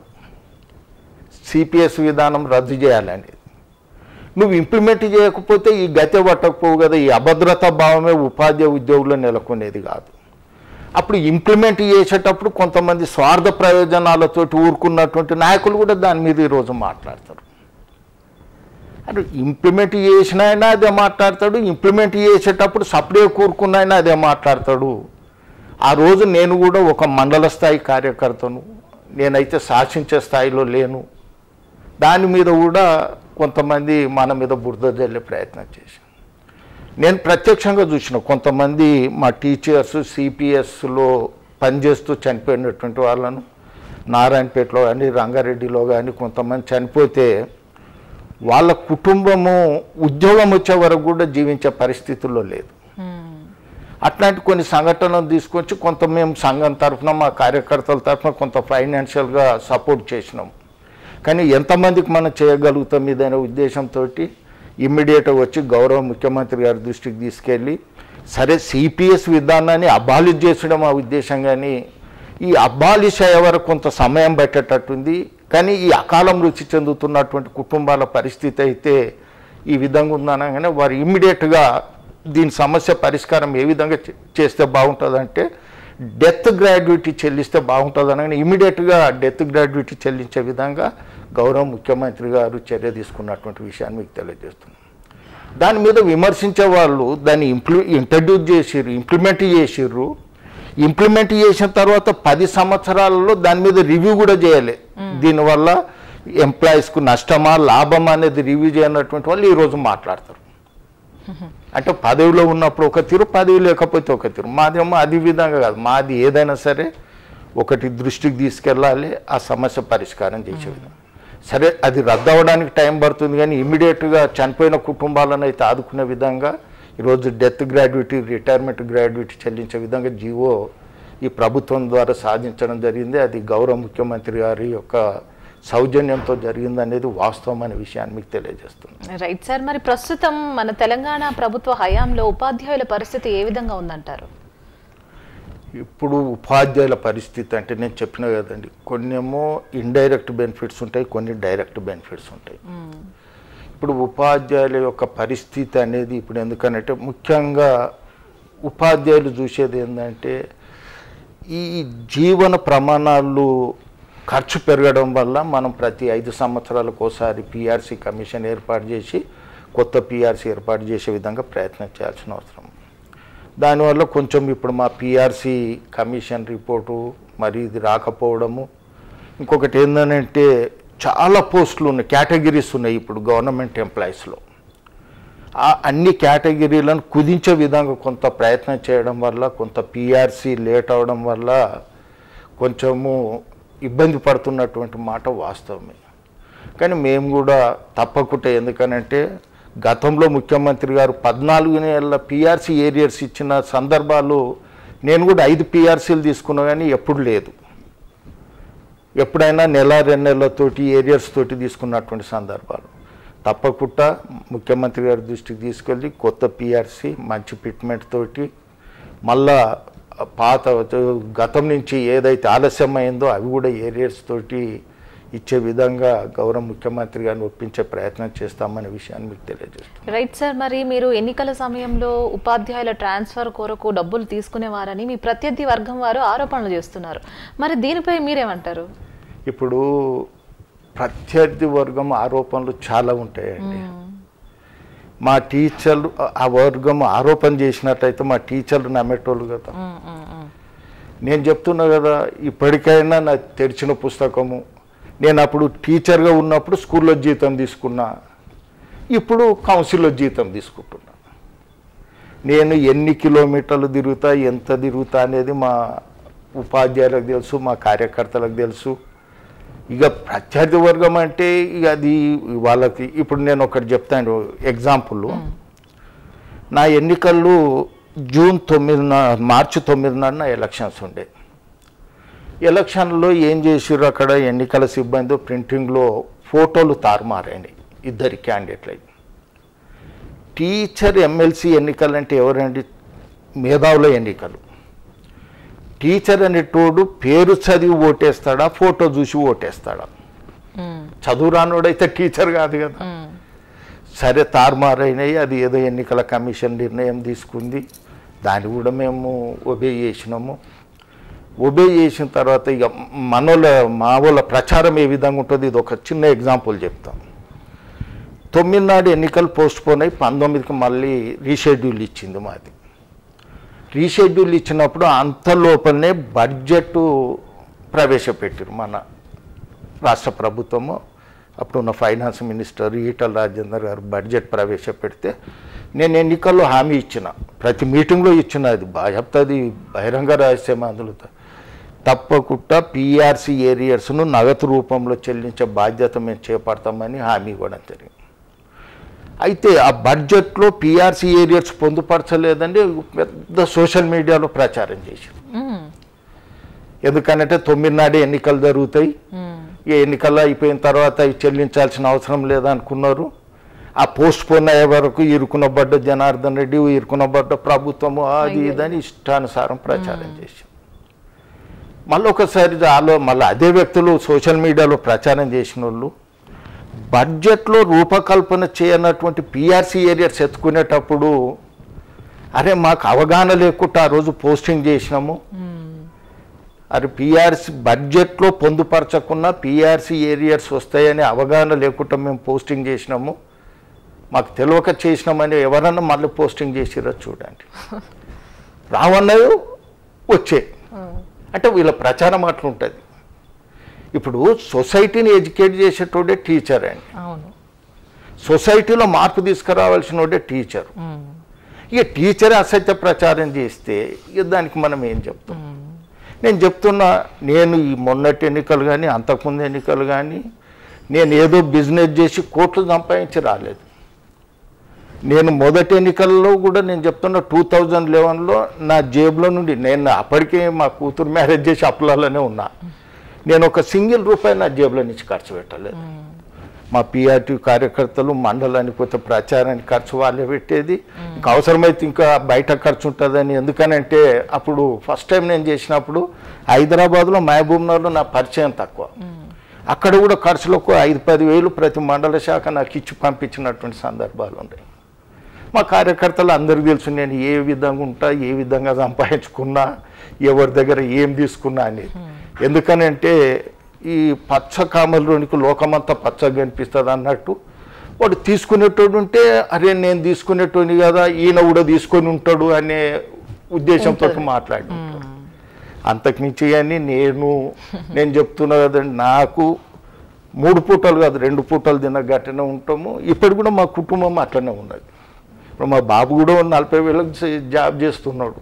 సిపిఎస్ విధానం రద్దు చేయాలనేది నువ్వు ఇంప్లిమెంట్ చేయకపోతే ఈ గతి పట్టకపోవు కదా ఈ అభద్రతా భావమే ఉపాధ్యాయ ఉద్యోగులు నెలకొనేది కాదు అప్పుడు ఇంప్లిమెంట్ చేసేటప్పుడు కొంతమంది స్వార్థ ప్రయోజనాలతోటి ఊరుకున్నటువంటి నాయకులు కూడా దాని మీద ఈరోజు మాట్లాడతారు అంటే ఇంప్లిమెంట్ చేసిన ఆయన అదే మాట్లాడతాడు ఇంప్లిమెంట్ చేసేటప్పుడు సపరేట్ కూరుకున్న ఆయన అదే మాట్లాడతాడు ఆ రోజు నేను కూడా ఒక మండల స్థాయి కార్యకర్తను నేనైతే శాసించే స్థాయిలో లేను దాని మీద కూడా కొంతమంది మన మీద బురద జల్లే ప్రయత్నం చేశాను నేను ప్రత్యక్షంగా చూసిన కొంతమంది మా టీచర్స్ సిపిఎస్లో పనిచేస్తూ చనిపోయినటువంటి వాళ్ళను నారాయణపేటలో కానీ రంగారెడ్డిలో కానీ కొంతమంది చనిపోతే వాళ్ళ కుటుంబము ఉద్యోగం వచ్చే వరకు కూడా జీవించే పరిస్థితుల్లో లేదు అట్లాంటి కొన్ని సంఘటనలు తీసుకొచ్చి కొంత మేము సంఘం తరఫున మా కార్యకర్తల తరఫున కొంత ఫైనాన్షియల్గా సపోర్ట్ చేసినాం కానీ ఎంతమందికి మనం చేయగలుగుతాం ఇదనే ఉద్దేశంతో ఇమ్మీడియట్గా వచ్చి గౌరవ ముఖ్యమంత్రి గారి దృష్టికి తీసుకెళ్ళి సరే సిపిఎస్ విధానాన్ని అబాలిష్ చేసడం ఆ ఉద్దేశం కానీ ఈ అబాలిష్ అయ్యే వరకు కొంత సమయం పట్టేటట్టుంది కానీ ఈ అకాలం రుచి చెందుతున్నటువంటి కుటుంబాల పరిస్థితి అయితే ఈ విధంగా ఉందనగానే వారు ఇమ్మీడియట్గా దీని సమస్య పరిష్కారం ఏ విధంగా చే- చేస్తే బాగుంటుందంటే డెత్ గ్రాడ్యుటీ చెల్లిస్తే బాగుంటుంది అనగానే ఇమీడియట్గా డెత్ గ్రాడ్యుటీ చెల్లించే విధంగా గౌరవ ముఖ్యమంత్రి గారు చర్య తీసుకున్నటువంటి విషయాన్ని మీకు తెలియజేస్తున్నాను దాని మీద విమర్శించే వాళ్ళు దాన్ని ఇంప్లి ఇంట్రడ్యూస్ చేసిర్రు ఇంప్లిమెంట్ చేసిర్రు ఇంప్లిమెంట్ చేసిన తర్వాత పది సంవత్సరాలలో దాని మీద రివ్యూ కూడా చేయలే దీనివల్ల ఎంప్లాయీస్కు నష్టమా లాభమా అనేది రివ్యూ చేయనటువంటి వాళ్ళు ఈరోజు మాట్లాడతారు అంటే పదవిలో ఉన్నప్పుడు ఒక తీరు పదవి లేకపోతే ఒక తీరు మాదేమో అది విధంగా కాదు మాది ఏదైనా సరే ఒకటి దృష్టికి తీసుకెళ్ళాలి ఆ సమస్య పరిష్కారం చేసే విధంగా సరే అది రద్దు అవ్వడానికి టైం పడుతుంది కానీ ఇమ్మీడియట్గా చనిపోయిన కుటుంబాలను అయితే ఆదుకునే విధంగా ఈరోజు డెత్ గ్రాడ్యుటీ రిటైర్మెంట్ గ్రాడ్యుటీ చెల్లించే విధంగా జీవో ఈ ప్రభుత్వం ద్వారా సాధించడం జరిగింది అది గౌరవ ముఖ్యమంత్రి గారి యొక్క సౌజన్యంతో జరిగింది అనేది వాస్తవం అనే విషయాన్ని మీకు తెలియజేస్తుంది రైట్ సార్ మరి ప్రస్తుతం మన తెలంగాణ ప్రభుత్వ హయాంలో ఉపాధ్యాయుల పరిస్థితి ఏ విధంగా ఉందంటారు ఇప్పుడు ఉపాధ్యాయుల పరిస్థితి అంటే నేను చెప్పిన కదండి కొన్నేమో ఇండైరెక్ట్ బెనిఫిట్స్ ఉంటాయి కొన్ని డైరెక్ట్ బెనిఫిట్స్ ఉంటాయి ఇప్పుడు ఉపాధ్యాయుల యొక్క పరిస్థితి అనేది ఇప్పుడు ఎందుకనంటే ముఖ్యంగా ఉపాధ్యాయులు చూసేది ఏంటంటే ఈ జీవన ప్రమాణాలు ఖర్చు పెరగడం వల్ల మనం ప్రతి ఐదు సంవత్సరాలకు ఒకసారి పిఆర్సీ కమిషన్ ఏర్పాటు చేసి కొత్త పిఆర్సీ ఏర్పాటు చేసే విధంగా ప్రయత్నం చేయాల్సిన అవసరం ఉంది. దానివల్ల కొంచెం ఇప్పుడు మా పిఆర్సీ కమిషన్ రిపోర్టు మరి ఇది రాకపోవడము ఇంకొకటి ఏంటంటే చాలా పోస్టులు ఉన్నాయి కేటగిరీస్ ఉన్నాయి ఇప్పుడు గవర్నమెంట్ ఎంప్లాయీస్లో ఆ అన్ని కేటగిరీలను కుదించే విధంగా కొంత ప్రయత్నం చేయడం వల్ల కొంత పిఆర్సీ లేట్ అవడం వల్ల కొంచెము ఇబ్బంది పడుతున్నటువంటి మాట వాస్తవమే కానీ మేము కూడా తప్పకుండా ఎందుకనంటే గతంలో ముఖ్యమంత్రి గారు పద్నాలుగు నెలల పిఆర్సీ ఏరియర్స్ ఇచ్చిన సందర్భాలు నేను కూడా ఐదు పిఆర్సీలు తీసుకున్నా కానీ ఎప్పుడు లేదు ఎప్పుడైనా నెల రెండు నెలలతోటి ఏరియర్స్ తోటి తీసుకున్నటువంటి సందర్భాలు తప్పకుండా ముఖ్యమంత్రి గారి దృష్టికి తీసుకెళ్ళి కొత్త పిఆర్సీ మంచి ఫిట్మెంట్ తోటి మళ్ళా పాత గతం నుంచి ఏదైతే ఆలస్యమైందో అవి కూడా ఏరియర్స్ తోటి ఇచ్చే విధంగా గౌరవ ముఖ్యమంత్రి గారిని ఒప్పించే ప్రయత్నం చేస్తామనే విషయాన్ని మీకు తెలియజేస్తాను రైట్ సార్ మరి మీరు ఎన్నికల సమయంలో ఉపాధ్యాయుల ట్రాన్స్ఫర్ కొరకు డబ్బులు తీసుకునేవారని మీ ప్రత్యర్థి వర్గం వారు ఆరోపణలు చేస్తున్నారు మరి దీనిపై మీరేమంటారు ఇప్పుడు ప్రత్యర్థి వర్గం ఆరోపణలు చాలా ఉంటాయండి మా టీచర్లు ఆ వర్గం ఆరోపణ చేసినట్టయితే మా టీచర్లు నమ్మేటోళ్ళు కదా ఉమ్, ఉమ్, ఉమ్. నేను చెప్తున్నా కదా ఇప్పటికైనా నా తెరిచిన పుస్తకము నేను అప్పుడు టీచర్గా ఉన్నప్పుడు స్కూల్లో జీతం తీసుకున్నా ఇప్పుడు కౌన్సిల్లో జీతం తీసుకుంటున్నా నేను ఎన్ని కిలోమీటర్లు తిరుగుతా ఎంత తిరుగుతా అనేది మా ఉపాధ్యాయులకు తెలుసు మా కార్యకర్తలకు తెలుసు ఇక ప్రత్యర్థి వర్గం అంటే ఇక అది వాళ్ళకి ఇప్పుడు నేను ఒకటి చెప్తాను ఎగ్జాంపుల్ నా ఎన్నికలు జూన్ తొమ్మిదిన మార్చి తొమ్మిదిన నా ఎలక్షన్స్ ఉండే ఎలక్షన్లో ఏం చేసిర్రు అక్కడ ఎన్నికల సిబ్బంది ప్రింటింగ్లో ఫోటోలు తారుమారైనాయి ఇద్దరి క్యాండిడేట్లు టీచర్ ఎమ్మెల్సీ ఎన్నికలు అంటే ఎవరండి మేధావుల ఎన్నికలు టీచర్ అనేటోడు పేరు చదివి ఓటేస్తాడా ఫోటో చూసి ఓటేస్తాడా ఉమ్, చదువు రానోడైతే టీచర్ కాదు కదా ఉమ్, సరే తారుమారైనాయి అది ఏదో ఎన్నికల కమిషన్ నిర్ణయం తీసుకుంది దాన్ని కూడా మేము ఒబే చేసినాము ఒబే చేసిన తర్వాత ఇక మనోళ్ళ మా వాళ్ళ ప్రచారం ఏ విధంగా ఉంటుంది ఇది ఒక చిన్న ఎగ్జాంపుల్ చెప్తాం తొమ్మిది నాడు ఎన్నికలు పోస్ట్ పోన్ అయి పంతొమ్మిదికి మళ్ళీ రీషెడ్యూల్ ఇచ్చింది మాది రీషెడ్యూల్ ఇచ్చినప్పుడు అంత లోపలనే బడ్జెట్ ప్రవేశపెట్టారు మన రాష్ట్ర ప్రభుత్వము అప్పుడున్న ఫైనాన్స్ మినిస్టర్ ఈటల రాజేందర్ గారు బడ్జెట్ ప్రవేశపెడితే నేను ఎన్నికల్లో హామీ ఇచ్చిన ప్రతి మీటింగ్లో ఇచ్చిన అది బాగా చెప్తుంది బహిరంగ రహస్యం అందులో తప్పకుండా పీఆర్సీ ఏరియర్స్ను నగదు రూపంలో చెల్లించే బాధ్యత మేము చేపడతామని హామీ ఇవ్వడం జరిగింది అయితే ఆ బడ్జెట్లో పీఆర్సీ ఏరియర్స్ పొందుపరచలేదని పెద్ద సోషల్ మీడియాలో ప్రచారం చేశారు ఉమ్, ఎందుకనంటే తొమ్మిది నాడే ఎన్నికలు జరుగుతాయి ఉమ్, ఈ ఎన్నికల్లో అయిపోయిన తర్వాత అవి చెల్లించాల్సిన అవసరం లేదనుకున్నారు ఆ పోస్ట్ పోన్ అయ్యే వరకు ఇరుకునబడ్డ జనార్దన్ రెడ్డి ఇరుకునబడ్డ ప్రభుత్వము అది ఇదని ఇష్టానుసారం ప్రచారం చేశాం మళ్ళీ ఒకసారి ఆలో మళ్ళీ అదే వ్యక్తులు సోషల్ మీడియాలో ప్రచారం చేసిన వాళ్ళు బడ్జెట్లో రూపకల్పన చేయనటువంటి పిఆర్సీ ఏరియాస్ ఎత్తుకునేటప్పుడు అరే మాకు అవగాహన లేకుండా ఆ రోజు పోస్టింగ్ చేసినాము ఉమ్, అది పిఆర్సీ బడ్జెట్లో పొందుపరచకున్న పిఆర్సీ ఏరియాస్ వస్తాయని అవగాహన లేకుండా మేము పోస్టింగ్ చేసినాము మాకు తెలియక చేసినామని ఎవరన్నా మళ్ళీ పోస్టింగ్ చేసిరో చూడండి రావన్నది వచ్చే ఉమ్, అంటే వీళ్ళ ప్రచారం అట్లుంటుంది ఇప్పుడు సొసైటీని ఎడ్యుకేట్ చేసేటోడే టీచర్ అండి అవును సొసైటీలో మార్పు తీసుకురావాల్సిన వాడే టీచర్ ఉమ్, ఇక టీచర్ అసత్య ప్రచారం చేస్తే ఇక దానికి మనం ఏం చెప్తాం ఉమ్, నేను చెప్తున్నా నేను ఈ మొన్నటి ఎన్నికలు కానీ అంతకుముందు ఎన్నికలు కానీ నేను ఏదో బిజినెస్ చేసి కోట్లు సంపాదించి రాలేదు నేను మొదటి ఎన్నికల్లో కూడా నేను చెప్తున్నా టూ థౌజండ్ లెవెన్లో నా జేబులో నుండి నేను అప్పటికే మా కూతురు మ్యారేజ్ చేసి అప్పులలోనే ఉన్నా నేను ఒక సింగిల్ రూపాయి నా జేబులో నుంచి ఖర్చు పెట్టలేదు ఉమ్, మా పిఆర్టీ కార్యకర్తలు మండలానికి పోతే ప్రచారానికి ఖర్చు వాళ్ళే పెట్టేది ఇంకా అవసరమైతే ఇంకా బయట ఖర్చు ఉంటుందని ఎందుకనంటే అప్పుడు ఫస్ట్ టైం నేను చేసినప్పుడు హైదరాబాద్లో మహబూబ్నగర్లో నా పరిచయం తక్కువ ఉమ్, అక్కడ కూడా ఖర్చులకు ఐదు పది వేలు ప్రతి మండల శాఖ నాకు ఇచ్చి పంపించినటువంటి సందర్భాలు ఉన్నాయి మా కార్యకర్తలు అందరికీ తెలుసు నేను ఏ విధంగా ఉంటా ఏ విధంగా సంపాదించుకున్నా ఎవరి దగ్గర ఏం తీసుకున్నా అని ఎందుకనంటే ఈ పచ్చ కామలోనికి లోకమంతా పచ్చగా కనిపిస్తుంది అన్నట్టు వాడు తీసుకునేటోడు ఉంటే అరే నేను తీసుకునేటోని కదా ఈయన కూడా తీసుకొని ఉంటాడు అనే ఉద్దేశంతో మాట్లాడి అంతకుమించి కానీ నేను నేను చెప్తున్నా కదండి నాకు మూడు పూటలు కాదు రెండు పూటలు తిన్న గట్టనే ఉంటాము ఇప్పుడు కూడా మా కుటుంబం అట్లనే ఉన్నది ఇప్పుడు మా బాబు కూడా నలభై వేలకు చే- జాబ్ చేస్తున్నాడు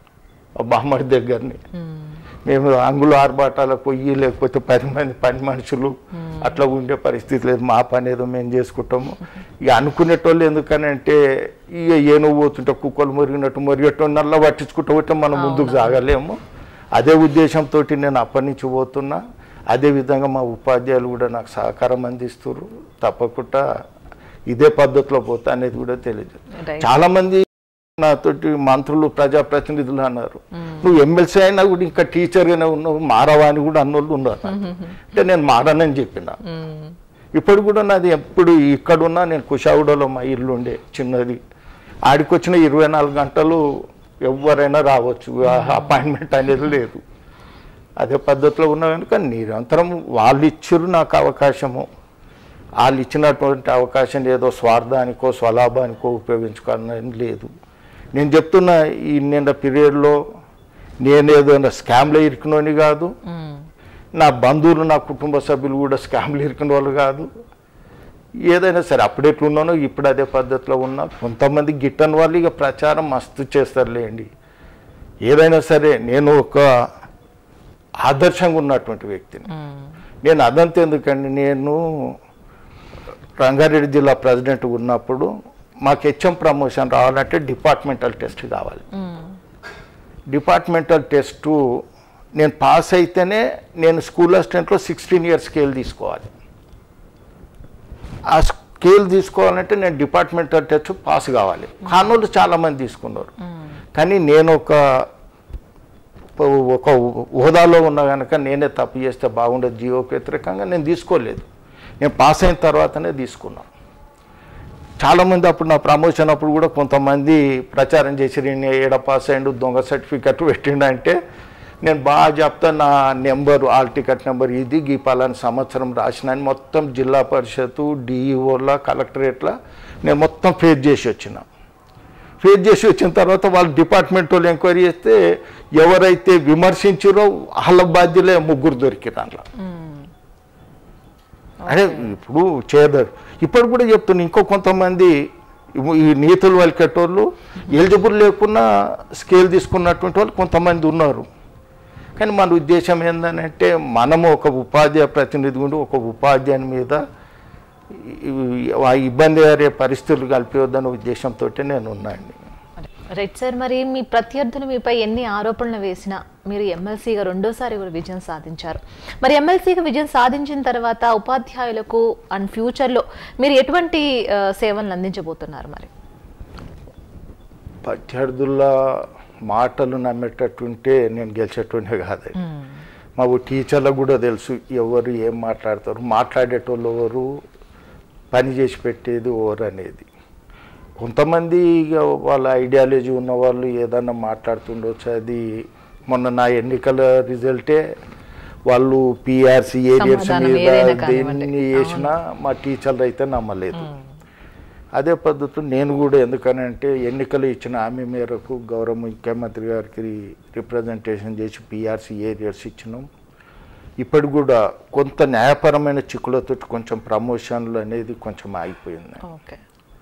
మా బామ్మడి దగ్గరని ఉమ్, మేము అంగులు ఆర్భాటాలకు పోయి లేకపోతే పది మంది పని మనుషులు అట్లా ఉండే పరిస్థితి లేదు మా పని ఏదో మేము చేసుకుంటాము ఇక అనుకునేటోళ్ళు ఎందుకనంటే ఇక ఏనుగు పోతుంటే కుక్కలు మురిగినట్టు మురిగేటోళ్ళు నల్ల పట్టించుకుంటూ పోతే మనం ముందుకు సాగలేము అదే ఉద్దేశంతో నేను అప్పటి నుంచి పోతున్నా అదే విధంగా మా ఉపాధ్యాయులు కూడా నాకు సహకారం అందిస్తారు తప్పకుండా ఇదే పద్ధతిలో పోతా అనేది కూడా తెలియదు Right. చాలా మంది నాతోటి మంత్రులు ప్రజాప్రతినిధులు అన్నారు నువ్వు ఎమ్మెల్సీ అయినా కూడా ఇంకా టీచర్గానే ఉన్నావు మారవా అని కూడా అన్నోళ్ళు ఉన్నారు అంటే నేను మారనని చెప్పిన ఉమ్, ఇప్పుడు కూడా నాది ఎప్పుడు ఇక్కడున్నా నేను కుషావుడలో మా ఇల్లు ఉండే చిన్నది ఆడికి వచ్చిన ఇరవై నాలుగు గంటలు ఎవరైనా రావచ్చు అపాయింట్మెంట్ అనేది లేదు అదే పద్ధతిలో ఉన్నా కనుక నిరంతరం వాళ్ళు ఇచ్చిర్రు నాకు అవకాశము వాళ్ళు ఇచ్చినటువంటి అవకాశం ఏదో స్వార్థానికో స్వలాభానికో ఉపయోగించుకోవాలని లేదు నేను చెప్తున్న ఈ నిన్న పీరియడ్లో నేను ఏదైనా స్కామ్లో ఇరికినోని కాదు ఉమ్, నా బంధువులు నా కుటుంబ సభ్యులు కూడా స్కామ్లు ఇరికిన వాళ్ళు కాదు ఏదైనా సరే అప్పుడు ఎట్లున్నానో ఇప్పుడు అదే పద్ధతిలో ఉన్నా కొంతమంది గిట్టని వాళ్ళు ఇక ప్రచారం మస్తు చేస్తారులేండి ఏదైనా సరే నేను ఒక ఆదర్శంగా ఉన్నటువంటి వ్యక్తిని నేను అదంతా ఎందుకండి నేను రంగారెడ్డి జిల్లా ప్రెసిడెంట్ ఉన్నప్పుడు మాకు హెచ్ఎం ప్రమోషన్ రావాలంటే డిపార్ట్మెంటల్ టెస్ట్ కావాలి డిపార్ట్మెంటల్ టెస్టు నేను పాస్ అయితేనే నేను స్కూల్ అసిస్టెంట్లో సిక్స్టీన్ ఇయర్స్ స్కేల్ తీసుకోవాలి ఆ స్కేల్ తీసుకోవాలంటే నేను డిపార్ట్మెంటల్ టెస్ట్ పాస్ కావాలి కానోళ్ళు చాలామంది తీసుకున్నారు కానీ నేను ఒక ఒక హోదాలో ఉన్నా కనుక నేనే తప్పు చేస్తే బాగుండదు జీవోకి వ్యతిరేకంగా నేను తీసుకోలేదు నేను పాస్ అయిన తర్వాతనే తీసుకున్నాను చాలామంది అప్పుడు నా ప్రమోషన్ అప్పుడు కూడా కొంతమంది ప్రచారం చేసి నేను ఏడ పాస్ అయ్యిండు దొంగ సర్టిఫికెట్ పెట్టిండు అంటే నేను బాగా చెప్తా నా నెంబర్ ఆల్ టికెట్ నెంబర్ ఇది గీ పలాని సంవత్సరం రాసిన అని మొత్తం జిల్లా పరిషత్తు డిఈఓల కలెక్టరేట్ల నేను మొత్తం ఫేస్ చేసి వచ్చిన ఫేస్ చేసి వచ్చిన తర్వాత వాళ్ళు డిపార్ట్మెంట్ వాళ్ళు ఎంక్వైరీ చేస్తే ఎవరైతే విమర్శించారో వాళ్ళ బాధ్యులే ముగ్గురు దొరికిరు అందులో అదే ఇప్పుడు చేయదారు ఇప్పుడు కూడా చెప్తున్నా ఇంకో కొంతమంది ఈ నీతులు వలికేటోళ్ళు ఎలిజిబుల్ లేకున్నా స్కేల్ తీసుకున్నటువంటి వాళ్ళు కొంతమంది ఉన్నారు కానీ మన ఉద్దేశం ఏంటంటే మనము ఒక ఉపాధ్యాయ ప్రతినిధి ఉండి ఒక ఉపాధ్యాయుని మీద ఈ- ఆ ఇబ్బంది అయ్యే పరిస్థితులు కలిపేవద్దన్న ఉద్దేశంతో నేను ఉన్నాండి రైట్ సార్ మరి మీ ప్రత్యర్థులు మీపై ఎన్ని ఆరోపణలు వేసినా మీరు ఎమ్మెల్సీగా రెండోసారి కూడా విజయం సాధించారు మరి ఎమ్మెల్సీగా విజయం సాధించిన తర్వాత ఉపాధ్యాయులకు అండ్ ఫ్యూచర్లో మీరు ఎటువంటి ఆ, సేవలను అందించబోతున్నారు మరి ప్రత్యర్థుల మాటలు నమ్మేటట్టుంటే నేను గెలిచేటుండే కాదు మా ఊ టీచర్లకు కూడా తెలుసు ఎవరు ఏం మాట్లాడతారు మాట్లాడేటోళ్ళు ఎవరు పని చేసి పెట్టేది ఎవరు అనేది కొంతమంది ఇక వాళ్ళ ఐడియాలజీ ఉన్న వాళ్ళు ఏదన్నా మాట్లాడుతుండొచ్చు అది మొన్న నా ఎన్నికల రిజల్టే వాళ్ళు పిఆర్సీ ఏరియాస్ సమాధానం మీద ఏదైనా కానివ్వండి. దేన్ని వేసినా మా టీచర్లు అయితే నమ్మలేదు అదే పద్ధతి నేను కూడా ఎందుకనంటే ఎన్నికలు ఇచ్చిన హామీ మేరకు గౌరవ ముఖ్యమంత్రి గారికి రిప్రజెంటేషన్ చేసి పిఆర్సీ ఏరియాస్ ఇచ్చినాం ఇప్పటి కూడా కొంత న్యాయపరమైన చిక్కులతో కొంచెం ప్రమోషన్లు అనేది కొంచెం ఆగిపోయింది ఓకే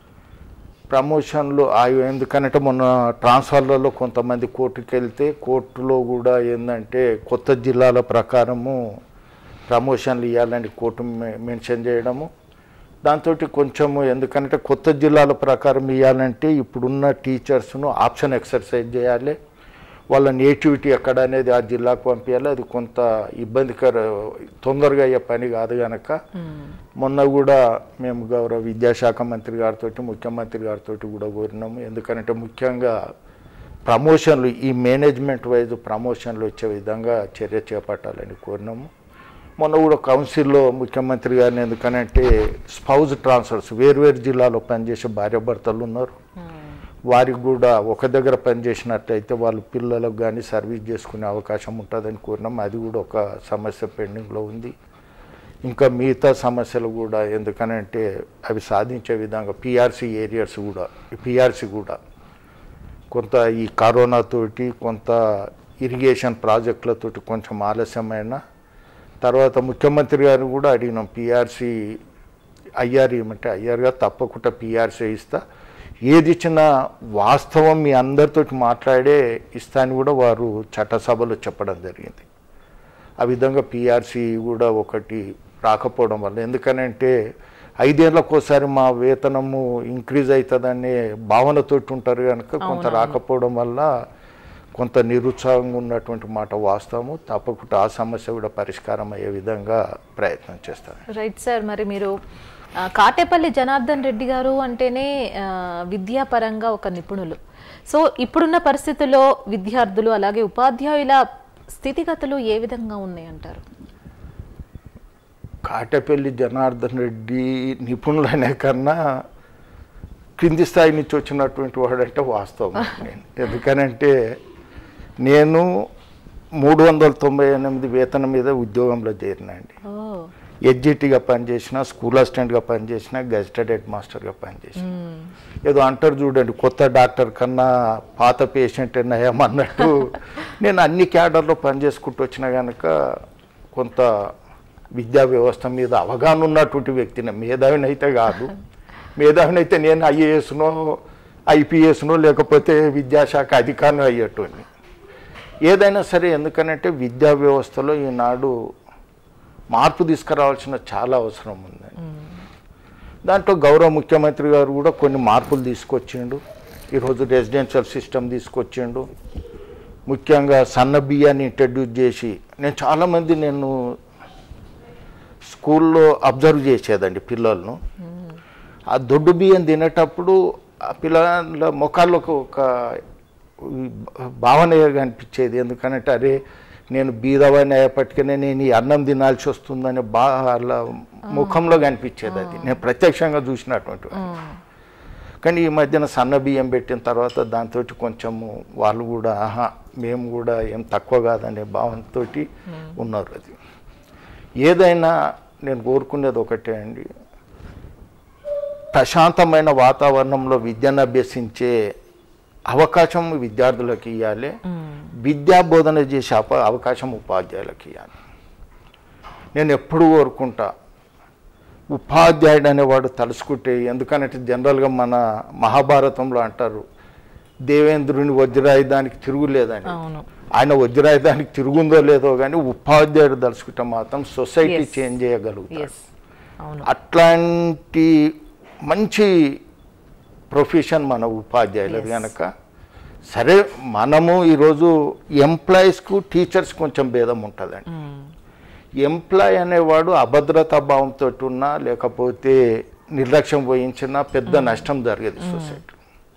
ప్రమోషన్లు ఆగి ఎందుకంటే మొన్న ట్రాన్స్ఫర్లలో కొంతమంది కోర్టుకి వెళ్తే కోర్టులో కూడా ఏంటంటే కొత్త జిల్లాల ప్రకారము ప్రమోషన్లు ఇవ్వాలని కోర్టు మె- మెన్షన్ చేయడము దాంతో కొంచెము ఎందుకంటే కొత్త జిల్లాల ప్రకారం ఇవ్వాలంటే ఇప్పుడున్న టీచర్స్ను ఆప్షన్ ఎక్సర్సైజ్ చేయాలి వాళ్ళ నేటివిటీ ఎక్కడ అనేది ఆ జిల్లాకు పంపించాలి అది కొంత ఇబ్బందికర తొందరగా అయ్యే పని కాదు కనుక మొన్న కూడా మేము గౌరవ విద్యాశాఖ మంత్రి గారితో ముఖ్యమంత్రి గారితో కూడా కోరినాము ఎందుకంటే ముఖ్యంగా ప్రమోషన్లు ఈ మేనేజ్మెంట్ వైజ్ ప్రమోషన్లు వచ్చే విధంగా చర్య చేపట్టాలని కోరినాము మొన్న కూడా కౌన్సిల్లో ముఖ్యమంత్రి గారిని ఎందుకనంటే స్పౌజ్ ట్రాన్స్ఫర్స్ వేరువేరు జిల్లాలో పనిచేసే భార్యాభర్తలు ఉన్నారు వారికి కూడా ఒక దగ్గర పనిచేసినట్టయితే వాళ్ళ పిల్లలకు కానీ సర్వీస్ చేసుకునే అవకాశం ఉంటుందని కోరినాం అది కూడా ఒక సమస్య పెండింగ్లో ఉంది ఇంకా మిగతా సమస్యలు కూడా ఎందుకనంటే అవి సాధించే విధంగా పిఆర్సీ ఏరియాస్ కూడా పిఆర్సీ కూడా కొంత ఈ కరోనా తోటి కొంత ఇరిగేషన్ ప్రాజెక్టులతోటి కొంచెం ఆలస్యమైన తర్వాత ముఖ్యమంత్రి గారు కూడా అడిగినాం పిఆర్సీ ఐఆర్ ఏమంటే ఐఆర్ గారు తప్పకుండా పిఆర్సీ ఇస్తా ఏది ఇచ్చినా వాస్తవం మీ అందరితోటి మాట్లాడే ఇస్తా అని కూడా వారు చట్టసభలో చెప్పడం జరిగింది ఆ విధంగా పిఆర్సీ కూడా ఒకటి రాకపోవడం వల్ల ఎందుకనంటే ఐదేళ్లకు ఒకసారి మా వేతనము ఇంక్రీజ్ అవుతుందనే భావనతోటి ఉంటారు కనుక కొంత రాకపోవడం వల్ల కొంత నిరుత్సాహంగా ఉన్నటువంటి మాట వాస్తవము తప్పకుండా ఆ సమస్య కూడా పరిష్కారం అయ్యే విధంగా ప్రయత్నం చేస్తాను రైట్ సార్ మరి మీరు ఆ, కాటేపల్లి జనార్దన్ రెడ్డి గారు అంటేనే ఆ, విద్యాపరంగా ఒక నిపుణులు సో ఇప్పుడున్న పరిస్థితుల్లో విద్యార్థులు అలాగే ఉపాధ్యాయుల స్థితిగతులు ఏ విధంగా ఉన్నాయి అంటారు కాటపల్లి జనార్దన్ రెడ్డి నిపుణులనే కన్నా క్రింది స్థాయి నుంచి వచ్చినటువంటి వాడంటే వాస్తవం నేను ఎందుకనంటే నేను మూడు వందల తొంభై ఎనిమిది వేతనం మీద ఉద్యోగంలో చేరినండి ఓ ఎడ్జిటీగా పనిచేసిన స్కూల్ అసిస్టెంట్గా పనిచేసిన గెజిటెడ్ హెడ్ మాస్టర్గా పనిచేసిన ఏదో అంటారు చూడండి కొత్త డాక్టర్ కన్నా పాత పేషెంట్ నయమన్నట్టు నేను అన్ని క్యాడర్లో పనిచేసుకుంటూ వచ్చిన కనుక కొంత విద్యా వ్యవస్థ మీద అవగాహన ఉన్నటువంటి వ్యక్తిని మేధావిని అయితే కాదు మేధావిని అయితే నేను ఐఏఎస్నో ఐపీఎస్నో లేకపోతే విద్యాశాఖ అధికారిని అయ్యేటోని ఏదైనా సరే ఎందుకనంటే విద్యా వ్యవస్థలో ఈనాడు మార్పు తీసుకురావాల్సిన చాలా అవసరం ఉందండి దాంట్లో గౌరవ ముఖ్యమంత్రి గారు కూడా కొన్ని మార్పులు తీసుకొచ్చిండు ఈరోజు రెసిడెన్షియల్ సిస్టమ్ తీసుకొచ్చిండు ముఖ్యంగా సన్న బియ్యాన్ని ఇంట్రడ్యూస్ చేసి నేను చాలామంది నేను స్కూల్లో అబ్జర్వ్ చేసేదండి పిల్లలను ఆ దొడ్డు బియ్యం తినేటప్పుడు ఆ పిల్లల ముఖాల్లో ఒక- ఒక భావన కనిపించేది ఎందుకంటే అరే నేను బీదవాడిని అయ్యేపటికనే నేను ఈ అన్నం తినాల్సి వస్తుందనే బా వాళ్ళ ముఖంలో కనిపించేది అది నేను ప్రత్యక్షంగా చూసినటువంటి వాడిని. కానీ ఈ మధ్యన సన్న బియ్యం పెట్టిన తర్వాత దాంతో కొంచెము వాళ్ళు కూడా ఆహా మేము కూడా ఏం తక్కువ కాదనే భావంతో ఉన్నారు అది ఏదైనా నేను కోరుకునేది ఒకటే అండి ప్రశాంతమైన వాతావరణంలో విద్యను అభ్యసించే అవకాశం విద్యార్థులకు ఇవ్వాలి విద్యా బోధన చేసే అప అవకాశం ఉపాధ్యాయులకు ఇవ్వాలి నేను ఎప్పుడు కోరుకుంటా ఉపాధ్యాయుడు అనేవాడు తలుసుకుంటే ఎందుకనంటే జనరల్గా మన మహాభారతంలో అంటారు దేవేంద్రుని వజ్రాయుధానికి తిరుగులేదని అవును ఆయన వజ్రాయుధానికి తిరుగుందో లేదో కానీ ఉపాధ్యాయుడు తలుచుకుంటే మాత్రం సొసైటీ Yes. చేంజ్ చేయగలుగుతాడు ఎస్ అవును అట్లాంటి మంచి ప్రొఫెషన్ మన ఉపాధ్యాయులది Yes. కనుక సరే మనము ఈరోజు ఎంప్లాయీస్కు టీచర్స్ కొంచెం భేదం ఉంటుందండి ఎంప్లాయ్ అనేవాడు అభద్రతా భావంతో ఉన్నా లేకపోతే నిర్లక్ష్యం వహించినా పెద్ద నష్టం జరిగేది సొసైటీ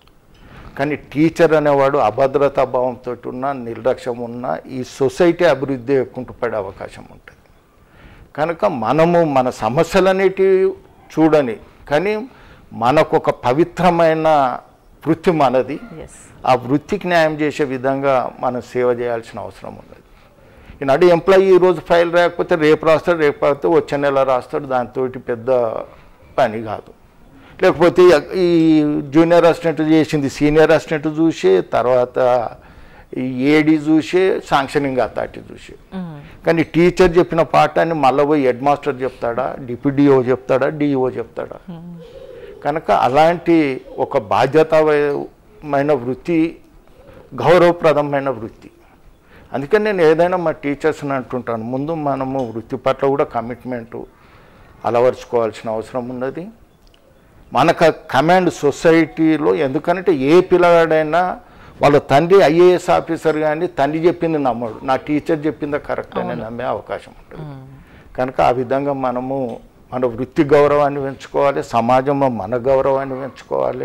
కానీ టీచర్ అనేవాడు అభద్రతా భావంతో ఉన్నా నిర్లక్ష్యం ఉన్నా ఈ సొసైటీ అభివృద్ధి కుంటుపడే అవకాశం ఉంటుంది కనుక మనము మన సమస్యలన్నిటి చూడని కానీ మనకు ఒక పవిత్రమైన వృత్తి మనది ఎస్ ఆ వృత్తికి న్యాయం చేసే విధంగా మనం సేవ చేయాల్సిన అవసరం ఉన్నది ఈనాడు ఎంప్లాయీ ఈరోజు ఫైల్ రాకపోతే రేపు రాస్తాడు రేపు రాస్తే వచ్చే నెల రాస్తాడు దాంతో పెద్ద పని కాదు లేకపోతే ఈ జూనియర్ అసిస్టెంట్ చేసింది సీనియర్ అసిస్టెంట్ చూసి తర్వాత ఈ ఏడి చూసి శాంక్షనింగ్ అథారిటీ చూసి కానీ టీచర్ చెప్పిన పాఠాన్ని మళ్ళీ పోయి హెడ్ మాస్టర్ చెప్తాడా డిప్యూడిఓ చెప్తాడా డిఈఓ చెప్తాడా కనుక అలాంటి ఒక బాధ్యతమైన వృత్తి గౌరవప్రదమైన వృత్తి అందుకని నేను ఏదైనా మా టీచర్స్ని అంటుంటాను ముందు మనము వృత్తి పట్ల కూడా కమిట్మెంటు అలవరుచుకోవాల్సిన అవసరం ఉన్నది మనకు కమాండ్ సొసైటీలో ఎందుకంటే ఏ పిల్లగాడైనా వాళ్ళ తండ్రి ఐఏఎస్ ఆఫీసర్ కానీ తండ్రి చెప్పింది నమ్మడు నా టీచర్ చెప్పింది కరెక్ట్ అని నమ్మే అవకాశం ఉంటుంది కనుక ఆ విధంగా మనము మన వృత్తి గౌరవాన్ని పెంచుకోవాలి సమాజంలో మన గౌరవాన్ని పెంచుకోవాలి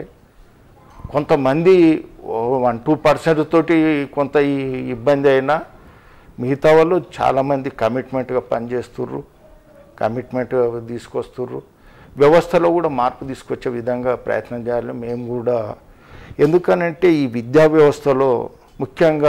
కొంతమంది వన్ టూ పర్సెంట్ తోటి కొంత ఈ ఇబ్బంది అయినా మిగతా వాళ్ళు చాలామంది కమిట్మెంట్గా పనిచేస్తుర్రు కమిట్మెంట్ తీసుకొస్తుర్రు వ్యవస్థలో కూడా మార్పు తీసుకొచ్చే విధంగా ప్రయత్నం చేయాలి మేము కూడా ఎందుకనంటే ఈ విద్యా వ్యవస్థలో ముఖ్యంగా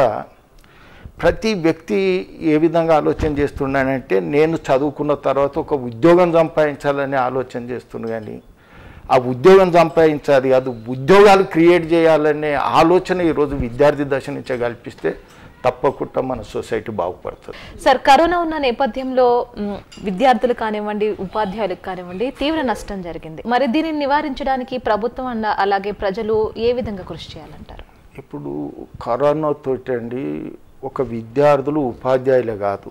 ప్రతి వ్యక్తి ఏ విధంగా ఆలోచన చేస్తున్నానంటే నేను చదువుకున్న తర్వాత ఒక ఉద్యోగం సంపాదించాలని ఆలోచన చేస్తున్నాను కానీ ఆ ఉద్యోగం సంపాదించాలి అది ఉద్యోగాలు క్రియేట్ చేయాలనే ఆలోచన ఈరోజు విద్యార్థి దశ నుంచే కల్పిస్తే తప్పకుండా మన సొసైటీ బాగుపడుతుంది సార్ కరోనా ఉన్న నేపథ్యంలో మ్, విద్యార్థులు కానివ్వండి ఉపాధ్యాయులకు కానివ్వండి తీవ్ర నష్టం జరిగింది మరి దీనిని నివారించడానికి ప్రభుత్వం అండ్ అలాగే ప్రజలు ఏ విధంగా కృషి చేయాలంటారు ఇప్పుడు కరోనా తోటి అండి ఒక విద్యార్థులు ఉపాధ్యాయులే కాదు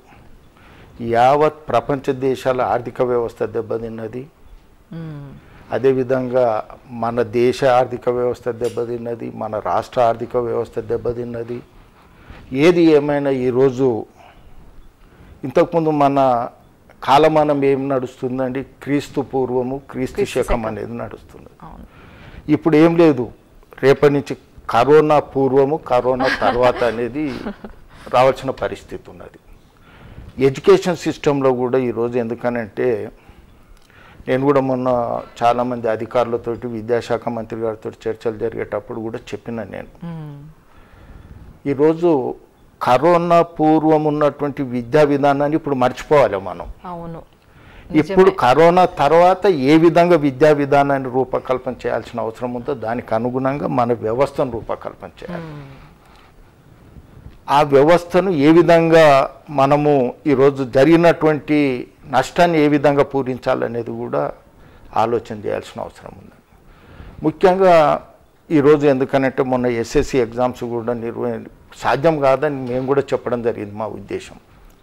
యావత్ ప్రపంచ దేశాల ఆర్థిక వ్యవస్థ దెబ్బతిన్నది అదేవిధంగా మన దేశ ఆర్థిక వ్యవస్థ దెబ్బతిన్నది మన రాష్ట్ర ఆర్థిక వ్యవస్థ దెబ్బతిన్నది ఏది ఏమైనా ఈరోజు ఇంతకుముందు మన కాలమానం ఏం నడుస్తుందండి క్రీస్తు పూర్వము క్రీస్తు క్రీస్తు శకం శకం. అనేది నడుస్తుంది అవును ఇప్పుడు ఏం లేదు రేపటి నుంచి కరోనా పూర్వము కరోనా తర్వాత అనేది రావాల్సిన పరిస్థితి ఉన్నది ఎడ్యుకేషన్ సిస్టంలో కూడా ఈరోజు ఎందుకనంటే నేను కూడా మొన్న చాలామంది అధికారులతోటి విద్యాశాఖ మంత్రి గారితో చర్చలు జరిగేటప్పుడు కూడా చెప్పిన నేను మ్, ఈరోజు కరోనా పూర్వం ఉన్నటువంటి విద్యా విధానాన్ని ఇప్పుడు మర్చిపోవాలి మనం అవును ఇప్పుడు నిజమే. కరోనా తర్వాత ఏ విధంగా విద్యా విధానాన్ని రూపకల్పన చేయాల్సిన అవసరం ఉందో దానికి అనుగుణంగా మన వ్యవస్థను రూపకల్పన చేయాలి మ్, ఆ వ్యవస్థను ఏ విధంగా మనము ఈరోజు జరిగినటువంటి నష్టాన్ని ఏ విధంగా పూరించాలనేది కూడా ఆలోచన చేయాల్సిన అవసరం ఉంది ముఖ్యంగా ఈరోజు ఎందుకనంటే మొన్న ఎస్ఎస్సి ఎగ్జామ్స్ కూడా నిర్వ సాధ్యం కాదని మేము కూడా చెప్పడం జరిగింది మా ఉద్దేశం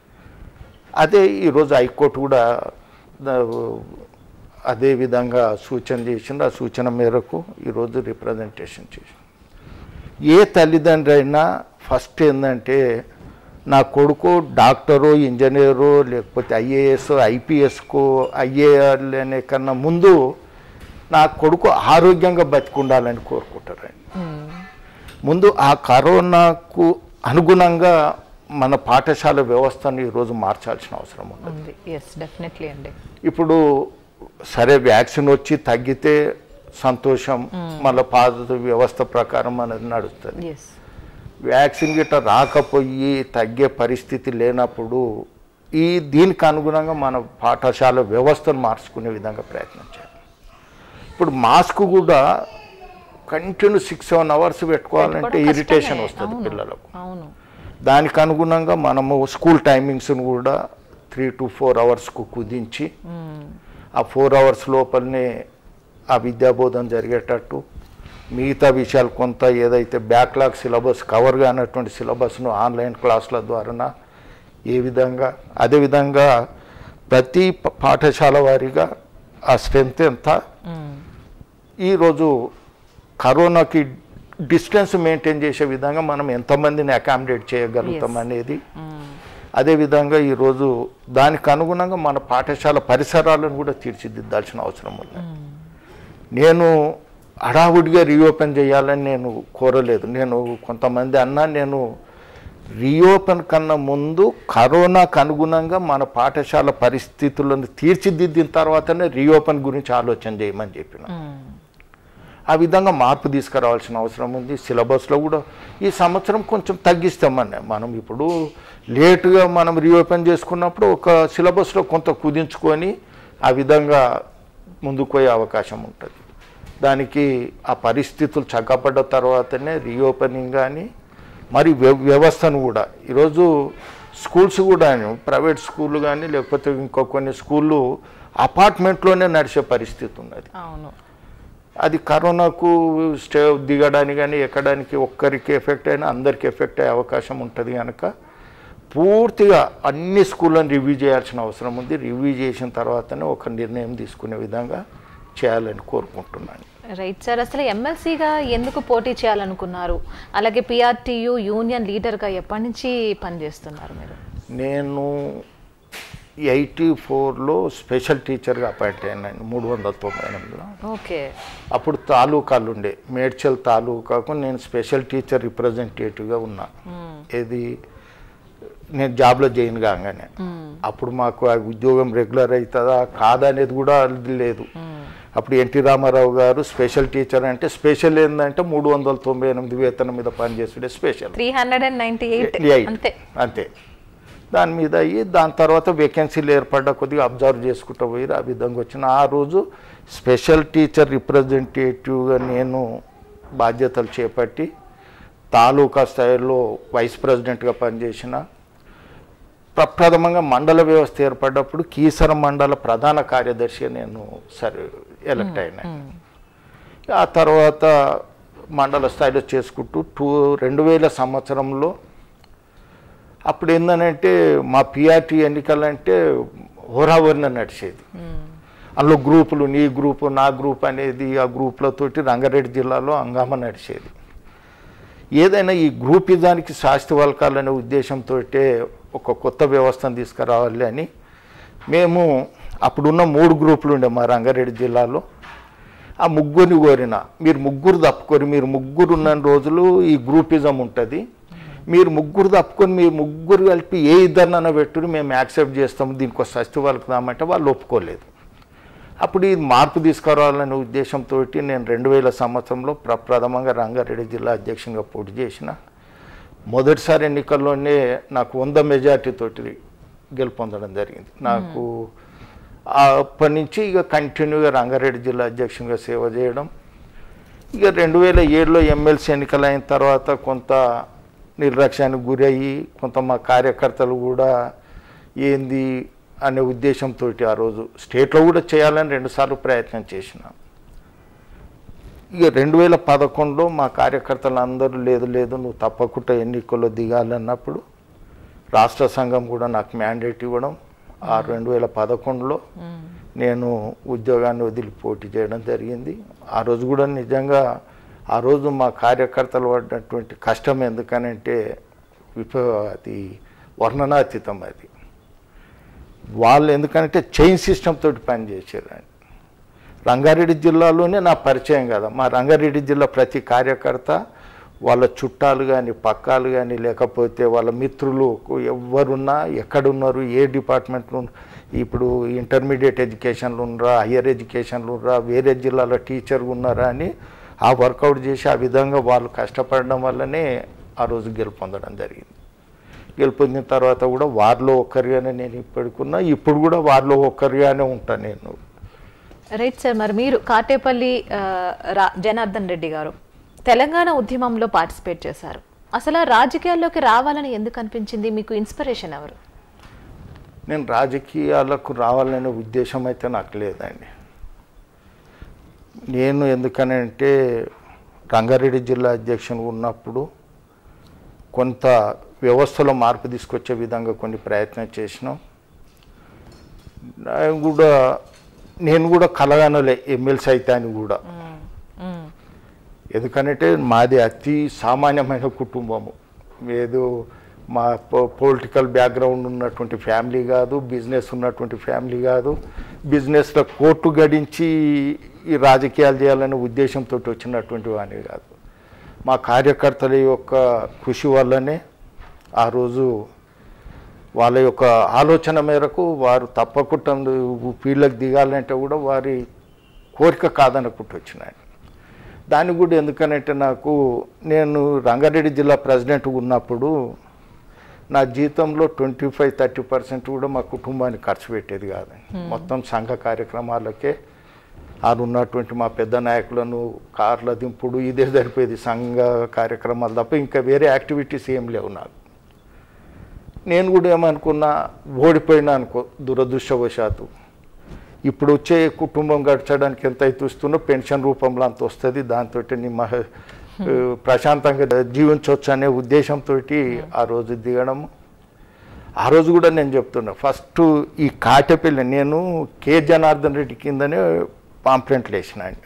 అదే ఈరోజు హైకోర్టు కూడా ద- అదే విధంగా సూచన చేసింది ఆ సూచన మేరకు ఈరోజు రిప్రజెంటేషన్ చేసింది ఏ తల్లిదండ్రి అయినా ఫస్ట్ ఏంటంటే నా కొడుకు డాక్టరు ఇంజనీరు లేకపోతే ఐఏఎస్ ఐపీఎస్కు ఐఏఆర్ అనే కన్నా ముందు నా కొడుకు ఆరోగ్యంగా బతికుండాలని కోరుకుంటారండి ముందు ఆ కరోనాకు అనుగుణంగా మన పాఠశాల వ్యవస్థను ఈరోజు మార్చాల్సిన అవసరం ఉంది ఉంది ఎస్ డెఫినెట్లీ అండి ఇప్పుడు సరే వ్యాక్సిన్ వచ్చి తగ్గితే సంతోషం మళ్ళీ పాత వ్యవస్థ ప్రకారం అనేది నడుస్తుంది ఎస్ వ్యాక్సిన్ గిట్ట రాకపోయి తగ్గే పరిస్థితి లేనప్పుడు ఈ దీనికి అనుగుణంగా మన పాఠశాల వ్యవస్థను మార్చుకునే విధంగా ప్రయత్నం చేయాలి ఇప్పుడు మాస్క్ కూడా కంటిన్యూ సిక్స్ సెవెన్ అవర్స్ పెట్టుకోవాలంటే పెట్టుకోవడం ఇరిటేషన్ కష్టమే. వస్తుంది అవును. పిల్లలకు అవును దానికి అనుగుణంగా మనము స్కూల్ టైమింగ్స్ను కూడా త్రీ టు ఫోర్ అవర్స్కు కుదించి ఆ ఫోర్ అవర్స్ లోపలనే ఆ విద్యాబోధన జరిగేటట్టు మిగతా విషయాలు కొంత ఏదైతే బ్యాక్లాగ్ సిలబస్ కవర్ కానటువంటి సిలబస్ను ఆన్లైన్ క్లాసుల ద్వారా ఏ విధంగా అదేవిధంగా ప్రతి ప- పాఠశాల వారీగా ఆ స్ట్రెంత్ ఎంత ఈరోజు కరోనాకి డిస్టెన్స్ మెయింటైన్ చేసే విధంగా మనం ఎంతమందిని అకామిడేట్ చేయగలుగుతాం Yes. అనేది అదేవిధంగా ఈరోజు దానికి అనుగుణంగా మన పాఠశాల పరిసరాలను కూడా తీర్చిదిద్దాల్సిన అవసరం ఉంది నేను హడావుడిగా రీఓపెన్ చేయాలని నేను కోరలేదు నేను కొంతమంది అన్నా నేను రీఓపెన్ కన్నా ముందు కరోనాకు అనుగుణంగా మన పాఠశాల పరిస్థితులను తీర్చిదిద్దిన తర్వాతనే రీఓపెన్ గురించి ఆలోచన చేయమని చెప్పిన ఆ విధంగా మార్పు తీసుకురావాల్సిన అవసరం ఉంది సిలబస్లో కూడా ఈ సంవత్సరం కొంచెం తగ్గిస్తామని మనం ఇప్పుడు లేటుగా మనం రీఓపెన్ చేసుకున్నప్పుడు ఒక సిలబస్లో కొంత కుదించుకొని ఆ విధంగా ముందుకు పోయే అవకాశం ఉంటుంది దానికి ఆ పరిస్థితులు చక్కబడ్డ తర్వాతనే రీఓపెనింగ్ కానీ మరి వ్య- వ్యవస్థను కూడా ఈరోజు స్కూల్స్ కూడా ప్రైవేట్ స్కూళ్ళు కానీ లేకపోతే ఇంకో కొన్ని స్కూళ్ళు అపార్ట్మెంట్లోనే నడిచే పరిస్థితి ఉన్నది అవును అది కరోనాకు స్టే దిగడానికి కానీ ఎక్కడానికి ఒక్కరికి ఎఫెక్ట్ అయినా అందరికి ఎఫెక్ట్ అయ్యే అవకాశం ఉంటుంది కనుక పూర్తిగా అన్ని స్కూళ్ళని రివ్యూ చేయాల్సిన అవసరం ఉంది రివ్యూ చేసిన తర్వాతనే ఒక నిర్ణయం తీసుకునే విధంగా చేయాలని కోరుకుంటున్నాను రైట్ సార్ అసలు ఎమ్మెల్సీగా ఎందుకు పోటీ చేయాలనుకున్నారు అలాగే పిఆర్టీయు యూనియన్ లీడర్గా ఎప్పటి నుంచి పనిచేస్తున్నారు మీరు నేను ఎయిటీ ఫోర్లో స్పెషల్ టీచర్గా అపాయింట్ అయినాను మూడు వందల తొంభై ఎనిమిదిలో ఓకే అప్పుడు తాలూకాలు ఉండే మేడ్చల్ తాలూకాకు నేను స్పెషల్ టీచర్ రిప్రజెంటేటివ్గా ఉన్నా ఏది నేను జాబ్లో జాయిన్ కాగానే అప్పుడు మాకు ఆ ఉద్యోగం రెగ్యులర్ అవుతుందా కాదా అనేది కూడా అది లేదు అప్పుడు ఎన్టీ రామారావు గారు స్పెషల్ టీచర్ అంటే స్పెషల్ ఏంటంటే మూడు వందల తొంభై ఎనిమిది వేతనం మీద పనిచేస్తుండే special three hundred and ninety eight eight. అంతే అంతే దాని మీద అయ్యి దాని తర్వాత వేకెన్సీలు ఏర్పడ్డ కొద్దిగా అబ్జర్వ్ చేసుకుంటూ పోయి ఆ విధంగా వచ్చిన ఆ రోజు స్పెషల్ టీచర్ రిప్రజెంటేటివ్గా నేను బాధ్యతలు చేపట్టి తాలూకా స్థాయిలో వైస్ ప్రెసిడెంట్గా పనిచేసిన ప్రప్రథమంగా మండల వ్యవస్థ ఏర్పడ్డప్పుడు కీసర మండల ప్రధాన కార్యదర్శిగా నేను సరే ఎలక్ట్ అయినా ఆ తర్వాత మండల స్థాయిలో చేసుకుంటూ టూ రెండు వేల సంవత్సరంలో అప్పుడు ఏందనంటే మా పిఆర్టీ ఎన్నికలంటే హోరావరణ నడిచేది అందులో గ్రూపులు నీ గ్రూపు నా గ్రూప్ అనేది ఆ గ్రూపులతోటి రంగారెడ్డి జిల్లాలో హంగామా నడిచేది ఏదైనా ఈ గ్రూపిజానికి శాస్తి వలకాలనే ఉద్దేశంతో ఒక కొత్త వ్యవస్థను తీసుకురావాలి అని మేము అప్పుడున్న మూడు గ్రూపులు ఉండే మా రంగారెడ్డి జిల్లాలో ఆ ముగ్గురిని కోరిన మీరు ముగ్గురు తప్పుకొని మీరు ముగ్గురు ఉన్న రోజులు ఈ గ్రూపిజం ఉంటుంది మీరు ముగ్గురు తప్పుకొని మీరు ముగ్గురు కలిపి ఏ ఇద్దరినైనా పెట్టుని మేము యాక్సెప్ట్ చేస్తాము దీనికి ఒక సస్తి వలుకుదామంటే వాళ్ళు ఒప్పుకోలేదు అప్పుడు ఈ మార్పు తీసుకురావాలనే ఉద్దేశంతో నేను రెండు వేల సంవత్సరంలో ప్రప్రథమంగా రంగారెడ్డి జిల్లా అధ్యక్షునిగా పోటీ చేసిన మొదటిసారి ఎన్నికల్లోనే నాకు వంద మెజార్టీతోటి గెలుపొందడం జరిగింది నాకు అప్పటి నుంచి ఇక కంటిన్యూగా రంగారెడ్డి జిల్లా అధ్యక్షునిగా సేవ చేయడం ఇక రెండు వేల ఏడులో ఎమ్మెల్సీ ఎన్నికలు అయిన తర్వాత కొంత నిర్లక్ష్యానికి గురయ్యి కొంత మా కార్యకర్తలు కూడా ఏంది అనే ఉద్దేశంతో ఆ రోజు స్టేట్లో కూడా చేయాలని రెండుసార్లు ప్రయత్నం చేసిన ఇక రెండు వేల పదకొండులో మా కార్యకర్తలు అందరూ లేదు లేదు నువ్వు తప్పకుండా ఎన్నికల్లో దిగాలన్నప్పుడు రాష్ట్ర సంఘం కూడా నాకు మ్యాండేట్ ఇవ్వడం ఆ రెండు వేల పదకొండులో నేను ఉద్యోగాన్ని వదిలి పోటీ చేయడం జరిగింది ఆ రోజు కూడా నిజంగా ఆ రోజు మా కార్యకర్తలు పడినటువంటి కష్టం ఎందుకనంటే విప అది వర్ణనాతీతం అది వాళ్ళు ఎందుకంటే చైన్ సిస్టమ్ తోటి పనిచేసారు అని రంగారెడ్డి జిల్లాలోనే నా పరిచయం కదా మా రంగారెడ్డి జిల్లా ప్రతి కార్యకర్త వాళ్ళ చుట్టాలు కానీ పక్కాలు కానీ లేకపోతే వాళ్ళ మిత్రులు ఎవరున్నా ఎక్కడున్నారు ఏ డిపార్ట్మెంట్లో ఉన్న- ఇప్పుడు ఇంటర్మీడియట్ ఎడ్యుకేషన్లు ఉన్నారా హయ్యర్ ఎడ్యుకేషన్లు ఉన్నారా వేరే జిల్లాలో టీచర్ ఉన్నారా అని ఆ వర్కౌట్ చేసి ఆ విధంగా వాళ్ళు కష్టపడడం వల్లనే ఆ రోజు గెలుపొందడం జరిగింది గెలుపొందిన తర్వాత కూడా వారిలో ఒక్కరిగానే నేను ఇప్పటికున్నా ఇప్పుడు కూడా వారిలో ఒక్కరిగానే ఉంటాను నేను రైట్ సార్ మరి మీరు కాటేపల్లి ఆ, రా- జనార్దన్ రెడ్డి గారు తెలంగాణ ఉద్యమంలో పార్టిసిపేట్ చేశారు అసలు ఆ రాజకీయాల్లోకి రావాలని ఎందుకు అనిపించింది మీకు ఇన్స్పిరేషన్ ఎవరు నేను రాజకీయాలకు రావాలనే ఉద్దేశం అయితే నాకు లేదండి నేను ఎందుకనంటే రంగారెడ్డి జిల్లా అధ్యక్షుడు ఉన్నప్పుడు కొంత వ్యవస్థలో మార్పు తీసుకొచ్చే విధంగా కొన్ని ప్రయత్నం చేసినాం నేను కూడా నేను కూడా కలగనలే ఎమ్మెల్సీ అయితే అని కూడా మ్మ్. ఎందుకంటే మాది అతి సామాన్యమైన కుటుంబము ఏదో మా పొలిటికల్ బ్యాక్గ్రౌండ్ ఉన్నటువంటి ఫ్యామిలీ కాదు బిజినెస్ ఉన్నటువంటి ఫ్యామిలీ కాదు బిజినెస్లో కోర్టు గడించి ఈ రాజకీయాలు చేయాలనే ఉద్దేశంతో వచ్చినటువంటి వాడిని కాదు మా కార్యకర్తల యొక్క కృషి వల్లనే ఆ రోజు వాళ్ళ యొక్క ఆలోచన మేరకు వారు తప్పకుండా ఫీల్డ్కి దిగాలంటే కూడా వారి కోరిక కాదనుకుంటూ వచ్చినాయి దానికి కూడా ఎందుకనంటే నాకు నేను రంగారెడ్డి జిల్లా ప్రెసిడెంట్ ఉన్నప్పుడు నా జీతంలో ట్వంటీ ఫైవ్ థర్టీ పర్సెంట్ కూడా మా కుటుంబానికి ఖర్చు పెట్టేది కాదు మొత్తం సంఘ కార్యక్రమాలకే ఆరు ఉన్నటువంటి మా పెద్ద నాయకులను కార్ల దింపుడు ఇదే సరిపోయేది సంఘ కార్యక్రమాలు తప్ప ఇంకా వేరే యాక్టివిటీస్ ఏం లేవు నాకు నేను కూడా ఏమనుకున్నా ఓడిపోయినా అనుకో దురదృష్టవశాత్తు ఇప్పుడు వచ్చే కుటుంబం గడచడానికి ఎంత అయితే వస్తుందో పెన్షన్ రూపంలో అంత వస్తుంది దాంతో నిమ్మ ప్రశాంతంగా జీవించవచ్చు అనే ఉద్దేశంతో ఆ రోజు దిగడము ఆ రోజు కూడా నేను చెప్తున్నా ఫస్ట్ ఈ కాటపల్లి నేను కే జనార్దన్ రెడ్డి కిందనే పాంప్లెంట్లు వేసిన ఆయన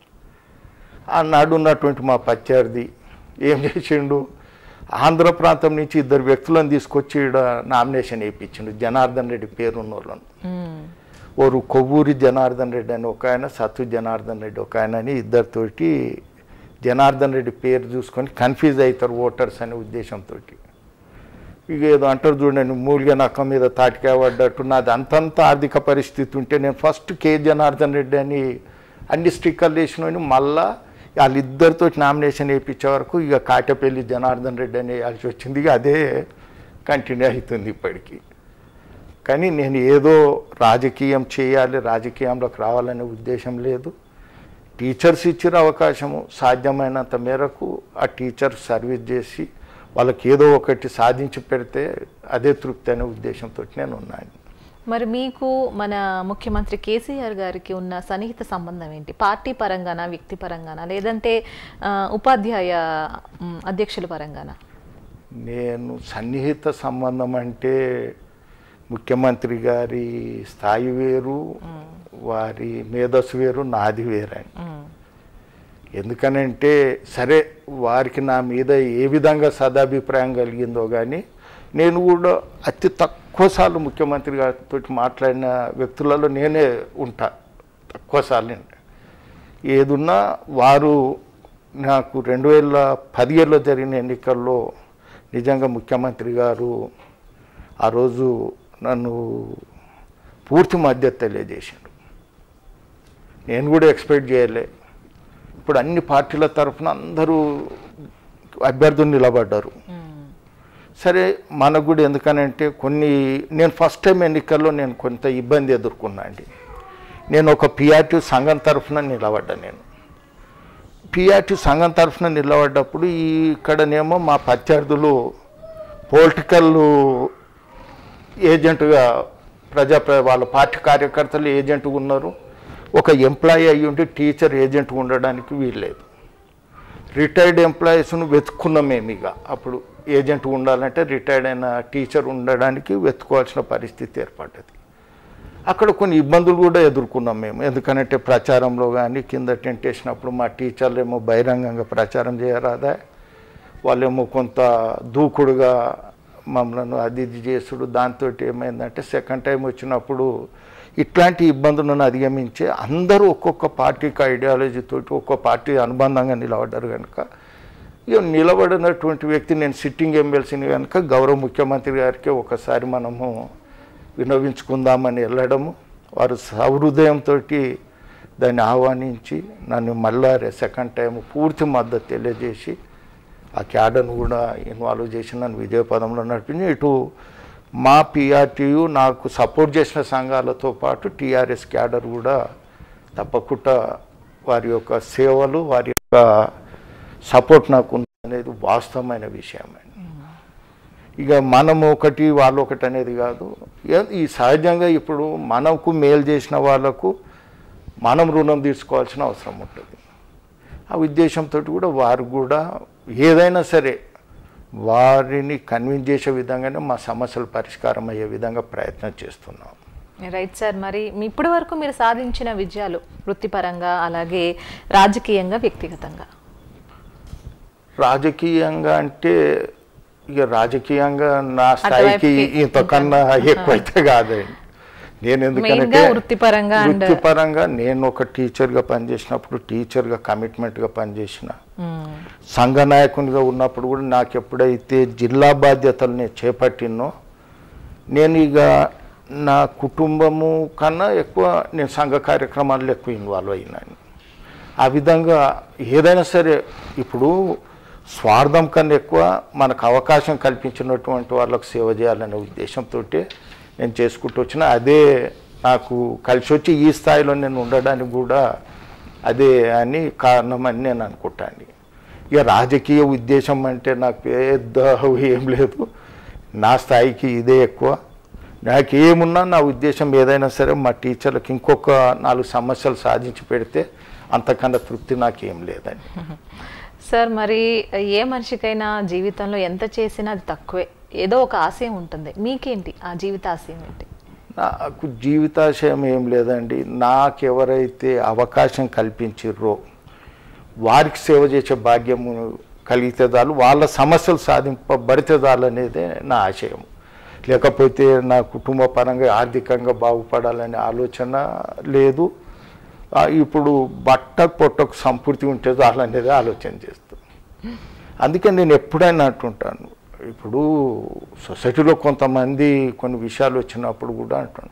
ఆనాడు ఉన్నటువంటి మా ప్రత్యర్థి ఏం చేసిండు ఆంధ్ర ప్రాంతం నుంచి ఇద్దరు వ్యక్తులను తీసుకొచ్చి ఈడ నామినేషన్ వేయించిండు జనార్దన్ రెడ్డి పేరున్న వాళ్ళను మ్మ్. ఓరు కొవ్వూరి జనార్దన్ రెడ్డి అని ఒక ఆయన సత్తు జనార్దన్ రెడ్డి ఒక ఆయన అని ఇద్దరితోటి జనార్దన్ రెడ్డి పేరు చూసుకొని కన్ఫ్యూజ్ అవుతారు ఓటర్స్ అనే ఉద్దేశంతో ఇక ఏదో అంటారు చూడండి మూలిగా నక్క మీద తాటికాయ పడ్డట్టు నాది అంతంత ఆర్థిక పరిస్థితి ఉంటే నేను ఫస్ట్ కే జనార్దన్ రెడ్డి అని అన్ని స్టిక్కర్లు వేసినవి మళ్ళా వాళ్ళిద్దరితో నామినేషన్ వేయించే వరకు ఇక కాటపల్లి జనార్దన్ రెడ్డి అని వేయాల్సి వచ్చింది ఇక అదే కంటిన్యూ అవుతుంది ఇప్పటికీ కానీ నేను ఏదో రాజకీయం చేయాలి రాజకీయంలోకి రావాలనే ఉద్దేశం లేదు టీచర్స్ ఇచ్చిన అవకాశము సాధ్యమైనంత మేరకు ఆ టీచర్ సర్వీస్ చేసి వాళ్ళకి ఏదో ఒకటి సాధించి పెడితే అదే తృప్తి అనే ఉద్దేశంతో నేను ఉన్నాను మరి మీకు మన ముఖ్యమంత్రి కేసీఆర్ గారికి ఉన్న సన్నిహిత సంబంధం ఏంటి పార్టీ పరంగానా వ్యక్తి పరంగానా లేదంటే ఆ, ఉపాధ్యాయ మ్, అధ్యక్షుల పరంగానా నేను సన్నిహిత సంబంధం అంటే ముఖ్యమంత్రి గారి స్థాయి వేరు వారి మేధస్సు వేరు నాది వేరని మ్, ఎందుకనంటే సరే వారికి నా మీద ఏ విధంగా సదాభిప్రాయం కలిగిందో కానీ నేను కూడా అతి తక్కువ సార్లు ముఖ్యమంత్రి గారితో మాట్లాడిన వ్యక్తులలో నేనే ఉంటా తక్కువ సార్లు ఏదున్నా వారు నాకు రెండు వేల పదిహేడులో జరిగిన ఎన్నికల్లో నిజంగా ముఖ్యమంత్రి గారు ఆ రోజు నన్ను పూర్తి మద్దతు తెలియజేశారు నేను కూడా ఎక్స్పెక్ట్ చేయలే ఇప్పుడు అన్ని పార్టీల తరఫున అందరూ అభ్యర్థులు నిలబడ్డారు మ్, సరే మనకు కూడా ఎందుకనంటే కొన్ని నేను ఫస్ట్ టైం ఎన్నికల్లో నేను కొంత ఇబ్బంది ఎదుర్కొన్నా అండి నేను ఒక పిఆర్టీ సంఘం తరఫున నిలబడ్డా నేను పిఆర్టీ సంఘం తరఫున నిలబడ్డప్పుడు ఈ ఇక్కడనేమో మా ప్రత్యర్థులు పొలిటికల్ ఏజెంట్గా ప్రజా ప్ర- వాళ్ళ పార్టీ కార్యకర్తలు ఏజెంట్గా ఉన్నారు ఒక ఎంప్లాయీ అయ్యి ఉండి టీచర్ ఏజెంట్ ఉండడానికి వీల్లేదు రిటైర్డ్ ఎంప్లాయీస్ను వెతుక్కున్నాం మేము ఇక అప్పుడు ఏజెంట్ ఉండాలంటే రిటైర్డ్ అయిన టీచర్ ఉండడానికి వెతుకోవాల్సిన పరిస్థితి ఏర్పడ్డది అక్కడ కొన్ని ఇబ్బందులు కూడా ఎదుర్కొన్నాం మేము ఎందుకనంటే ప్రచారంలో కానీ కింద టెంట్ వేసినప్పుడు మా టీచర్లు ఏమో బహిరంగంగా ప్రచారం చేయరాదా వాళ్ళేమో కొంత దూకుడుగా మమ్మల్ని అది ఇది చేసుడు దాంతో ఏమైందంటే సెకండ్ టైం వచ్చినప్పుడు ఇట్లాంటి ఇబ్బందులను అధిగమించి అందరూ ఒక్కొక్క పార్టీకి ఐడియాలజీతో ఒక్కొక్క పార్టీ అనుబంధంగా నిలబడ్డారు కనుక ఇక నిలబడినటువంటి వ్యక్తి నేను సిట్టింగ్ ఎమ్మెల్సీని కనుక గౌరవ ముఖ్యమంత్రి గారికి ఒకసారి మనము వినవించుకుందామని వెళ్ళడము వారు సహృదయంతో దాన్ని ఆహ్వానించి నన్ను మళ్ళా సెకండ్ టైం పూర్తి మద్దతు తెలియజేసి ఆ క్యాడర్ను కూడా ఇన్వాల్వ్ చేసి నన్ను విజయ పదంలో నడిపించి ఇటు మా పిఆర్టీయు నాకు సపోర్ట్ చేసిన సంఘాలతో పాటు టీఆర్ఎస్ క్యాడర్ కూడా తప్పకుండా వారి యొక్క సేవలు వారి యొక్క సపోర్ట్ నాకు ఉంది అనేది వాస్తవమైన విషయం అండి ఇక మనం ఒకటి వాళ్ళు ఒకటి అనేది కాదు ఏ- ఈ సహజంగా ఇప్పుడు మనకు మేలు చేసిన వాళ్ళకు మనం రుణం తీసుకోవాల్సిన అవసరం ఉంటుంది ఆ ఉద్దేశంతో కూడా వారు కూడా ఏదైనా సరే వారిని కన్విన్స్ చేసే విధంగానే మా సమస్యలు పరిష్కారం అయ్యే విధంగా ప్రయత్నం చేస్తున్నాం రైట్ సార్ మరి మీ ఇప్పటి వరకు మీరు సాధించిన విజయాలు వృత్తిపరంగా అలాగే రాజకీయంగా వ్యక్తిగతంగా రాజకీయంగా అంటే ఇక రాజకీయంగా నా స్థాయికి అటువైపుకి ఇంతకన్నా ఎక్కువైతే కాదండి నేను ఎందుకంటే మెయిన్గా వృత్తిపరంగా and- వృత్తిపరంగా నేను ఒక టీచర్గా పనిచేసినప్పుడు టీచర్గా కమిట్మెంట్గా పనిచేసిన మ్మ్. సంఘ నాయకునిగా ఉన్నప్పుడు కూడా నాకు ఎప్పుడైతే జిల్లా బాధ్యతలు నేను చేపట్టినో నేను ఇక నా కుటుంబము కన్నా ఎక్కువ నేను సంఘ కార్యక్రమాల్లో ఎక్కువ ఇన్వాల్వ్ అయినాను ఆ విధంగా ఏదైనా సరే ఇప్పుడు స్వార్థం కన్నా ఎక్కువ మనకు అవకాశం కల్పించినటువంటి వాళ్ళకు సేవ చేయాలనే ఉద్దేశంతో నేను చేసుకుంటూ వచ్చిన అదే నాకు కలిసి వచ్చి ఈ స్థాయిలో నేను ఉండడానికి కూడా అదే అని కారణమని నేను అనుకుంటాను ఇక రాజకీయ ఉద్దేశం అంటే నాకు పెద్ద ఏం లేదు నా స్థాయికి ఇదే ఎక్కువ నాకు ఏమున్నా నా ఉద్దేశం ఏదైనా సరే మా టీచర్లకు ఇంకొక నాలుగు సమస్యలు సాధించి పెడితే అంతకన్నా తృప్తి నాకేం లేదండి సార్ మరి ఏ మనిషికైనా జీవితంలో ఎంత చేసినా అది తక్కువే ఏదో ఒక ఆశయం ఉంటుంది మీకేంటి ఆ జీవిత ఆశయం ఏంటి నాకు జీవితాశయం ఏం లేదండి నాకెవరైతే అవకాశం కల్పించిర్రో వారికి సేవ చేసే భాగ్యము కలిగితే చాలు వాళ్ళ సమస్యలు సాధింపబడితే చాలు అనేదే నా ఆశయం లేకపోతే నా కుటుంబ పరంగా ఆర్థికంగా బాగుపడాలనే ఆలోచన లేదు ఆ, ఇప్పుడు బట్ట పొట్టకు సంపూర్తి ఉంటే చాలు అనేది ఆలోచన చేస్తాను అందుకే నేను ఎప్పుడైనా అంటుంటాను ఇప్పుడు సొసైటీలో కొంతమంది కొన్ని విషయాలు వచ్చినప్పుడు కూడా అంటాను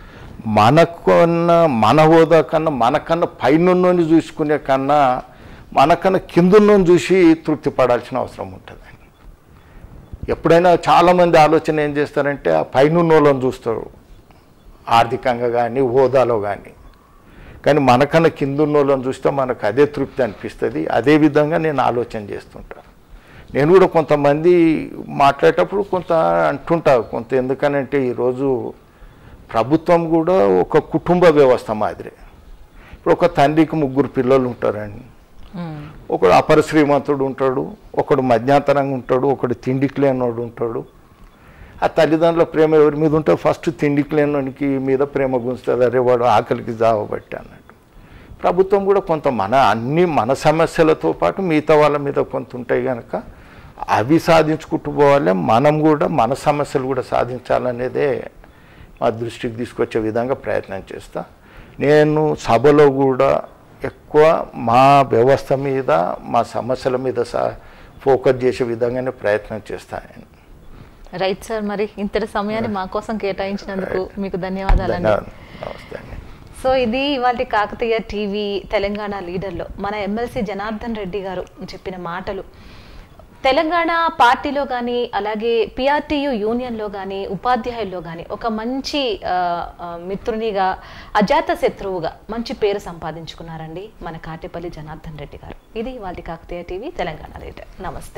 మనకన్నా మన హోదా కన్నా మనకన్నా పైనున్నోని చూసుకునే కన్నా మనకన్నా కిందున్నోని చూసి తృప్తి పడాల్సిన అవసరం ఉంటుందండి ఎప్పుడైనా చాలామంది ఆలోచన ఏం చేస్తారంటే ఆ పైనున్నోళ్ళని చూస్తారు ఆర్థికంగా కానీ హోదాలో కానీ కానీ మనకన్నా కిందున్నోళ్ళని చూస్తే మనకు అదే తృప్తి అనిపిస్తుంది అదే విధంగా నేను ఆలోచన చేస్తుంటాను నేను కూడా కొంతమంది మాట్లాడేటప్పుడు కొంత అంటుంటా కొంత ఎందుకనంటే ఈరోజు ప్రభుత్వం కూడా ఒక కుటుంబ వ్యవస్థ మాదిరి ఇప్పుడు ఒక తండ్రికి ముగ్గురు పిల్లలు ఉంటారండి మ్మ్. ఒకడు అపర శ్రీమంతుడు ఉంటాడు ఒకడు మధ్యాంతరంగా ఉంటాడు ఒకడు తిండికి లేనివాడు ఉంటాడు ఆ తల్లిదండ్రుల ప్రేమ ఎవరి మీద ఉంటే ఫస్ట్ తిండికి లేనివానికి మీద ప్రేమ గుంచుతుంది అరే వాడు ఆకలికి జావబట్టి అన్నట్టు ప్రభుత్వం కూడా కొంత మన అన్ని మన సమస్యలతో పాటు మిగతా వాళ్ళ మీద కొంత ఉంటాయి కనుక అవి సాధించుకుంటూ పోవాలి మనం కూడా మన సమస్యలు కూడా సాధించాలనేదే మా దృష్టికి తీసుకొచ్చే విధంగా ప్రయత్నం చేస్తా నేను సభలో కూడా ఎక్కువ మా వ్యవస్థ మీద మా సమస్యల మీద సా ఫోకస్ చేసే విధంగానే ప్రయత్నం చేస్తాను రైట్ సార్ మరి ఇంతటి సమయాన్ని మా కోసం కేటాయించినందుకు మీకు ధన్యవాదాలండి ధన్యవాదాలు నమస్తే అండి సో ఇది ఇవాళ కాకతీయ టీవీ తెలంగాణ లీడర్లో మన ఎమ్మెల్సీ జనార్దన్ రెడ్డి గారు చెప్పిన మాటలు తెలంగాణ పార్టీలో కానీ అలాగే పిఆర్టీయు యూనియన్లో కానీ ఉపాధ్యాయుల్లో కానీ ఒక మంచి ఆ, ఆ, మిత్రునిగా అజాత శత్రువుగా మంచి పేరు సంపాదించుకున్నారండి మన కాటేపల్లి జనార్దన్ రెడ్డి గారు ఇది ఇవాళ కాకతీయ టీవీ తెలంగాణ లీడర్ నమస్తే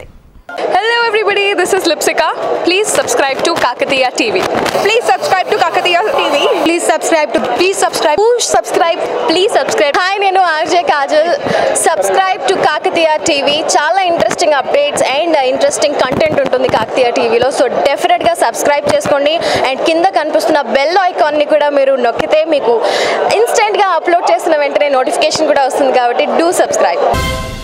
Hello everybody, this is Lipsika. Please subscribe to Kakatiya TV. Please subscribe to Kakatiya TV. Please subscribe to please subscribe subscribe please subscribe hi నేను RJ Kajal subscribe to Kakatiya TV చాలా interesting updates and interesting content ఉంటుంది కాకతీయ టీవీలో so డెఫినెట్గా subscribe చేసుకోండి and కింద కనిపిస్తున్న bell ఐకాన్ని కూడా మీరు నొక్కితే మీకు ఇన్స్టెంట్గా అప్లోడ్ చేసిన వెంటనే నోటిఫికేషన్ కూడా వస్తుంది కాబట్టి డూ సబ్స్క్రైబ్